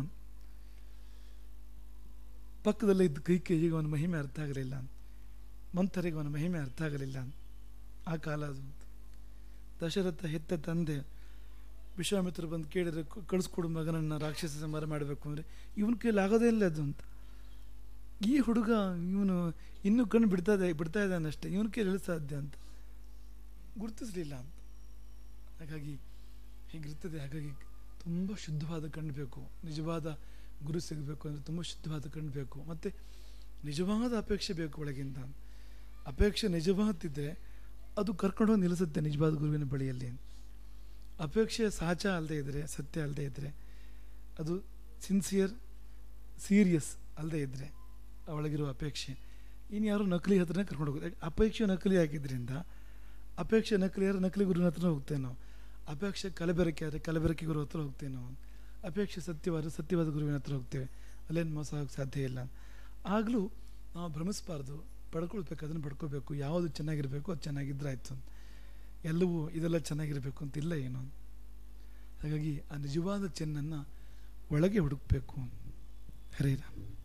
ಪಕ್ಕದಲ್ಲೇ ಇದ್ದ ಕೈ ಕೈಗೆ ಅವನ ಮಹಿಮೆ ಅರ್ಥ ಆಗಲಿಲ್ಲ ಮಂಥರಿಗೆ ಅವನ ಮಹಿಮೆ ಅರ್ಥ ಆಗಲಿಲ್ಲ ಆ ಕಾಲ ಅದು ದಶರಥ ಹೆತ್ತ ತಂದೆ ವಿಶ್ವಾಮಿತ್ರ ಬಂದು ಕೇಳಿದ್ರೆ ಕಳಿಸ್ಕೊಡು ಮಗನನ್ನು ರಾಕ್ಷಸ ಸಂಹಾರ ಮಾಡಬೇಕು ಅಂದರೆ ಇವನ ಕೈಲಿ ಆಗೋದೇ ಇಲ್ಲ ಅದು ಅಂತ ಈ ಹುಡುಗ ಇವನು ಇನ್ನೂ ಕಣ್ಣು ಬಿಡ್ತಾ ಇದೆ ಬಿಡ್ತಾ ಇದ್ದಾನೆ ಅಷ್ಟೇ ಇವನ ಕೈಲಿ ಹೇಳಿ ಸಾಧ್ಯ ಅಂತ ಗುರುತಿಸಲಿಲ್ಲ ಅಂತ ಹಾಗಾಗಿ ಹೀಗಿರ್ತದೆ ಹಾಗಾಗಿ ತುಂಬ ಶುದ್ಧವಾದ ಕಣ್ಣು ಬೇಕು ನಿಜವಾದ ಗುರು ಸಿಗಬೇಕು ಅಂದರೆ ತುಂಬ ಶುದ್ಧವಾದ ಕಣ್ಣು ಬೇಕು ಮತ್ತು ನಿಜವಾದ ಅಪೇಕ್ಷೆ ಬೇಕು ಒಳಗಿಂದ ಅಪೇಕ್ಷೆ ನಿಜವಾದಿದ್ದರೆ ಅದು ಕರ್ಕೊಂಡೋಗಿ ನಿಲ್ಲಿಸುತ್ತೆ ನಿಜವಾದ ಗುರುವಿನ ಬಳಿಯಲ್ಲಿ ಅಪೇಕ್ಷೆ ಸಾಚ ಅಲ್ಲದೆ ಇದ್ದರೆ ಸತ್ಯ ಅಲ್ಲದೆ ಇದ್ದರೆ ಅದು ಸಿನ್ಸಿಯರ್ ಸೀರಿಯಸ್ ಅಲ್ಲದೆ ಇದ್ದರೆ ಒಳಗಿರೋ ಅಪೇಕ್ಷೆ ಇನ್ನು ಯಾರು ನಕಲಿ ಹತ್ರನೇ ಕರ್ಕೊಂಡು ಹೋಗೋದು ಅಪೇಕ್ಷೆ ನಕಲಿ ಆಗಿದ್ದರಿಂದ ಅಪೇಕ್ಷೆ ನಕಲಿ ಯಾರು ನಕಲಿ ಗುರುವಿನ ಹತ್ರ ಹೋಗ್ತೇವೆ ನಾವು ಅಪೇಕ್ಷೆ ಕಲಬೆರಕೆ ಆದರೆ ಕಲಬೆರಕೆ ಗುರು ಹತ್ರ ಹೋಗ್ತೇವೆ ನಾವು ಅಪೇಕ್ಷೆ ಸತ್ಯವಾದ ಸತ್ಯವಾದ ಗುರುವಿನ ಹತ್ರ ಹೋಗ್ತೇವೆ ಅಲ್ಲೇನು ಮೋಸ ಆಗೋಕ್ಕೆ ಸಾಧ್ಯ ಇಲ್ಲ ಆಗಲೂ ನಾವು ಭ್ರಮಿಸಬಾರ್ದು ಪಡ್ಕೊಳ್ಬೇಕು ಅದನ್ನು ಪಡ್ಕೋಬೇಕು ಯಾವುದು ಚೆನ್ನಾಗಿರಬೇಕು ಅದು ಚೆನ್ನಾಗಿದ್ರೆ ಆಯಿತು ಎಲ್ಲವೂ ಇದೆಲ್ಲ ಚೆನ್ನಾಗಿರಬೇಕು ಅಂತಿಲ್ಲ ಏನು ಹಾಗಾಗಿ ಆ ನಿಜವಾದ ಚೆನ್ನನ್ನು ಒಳಗೆ ಹುಡುಕಬೇಕು ಹರೇ ರಾಮ್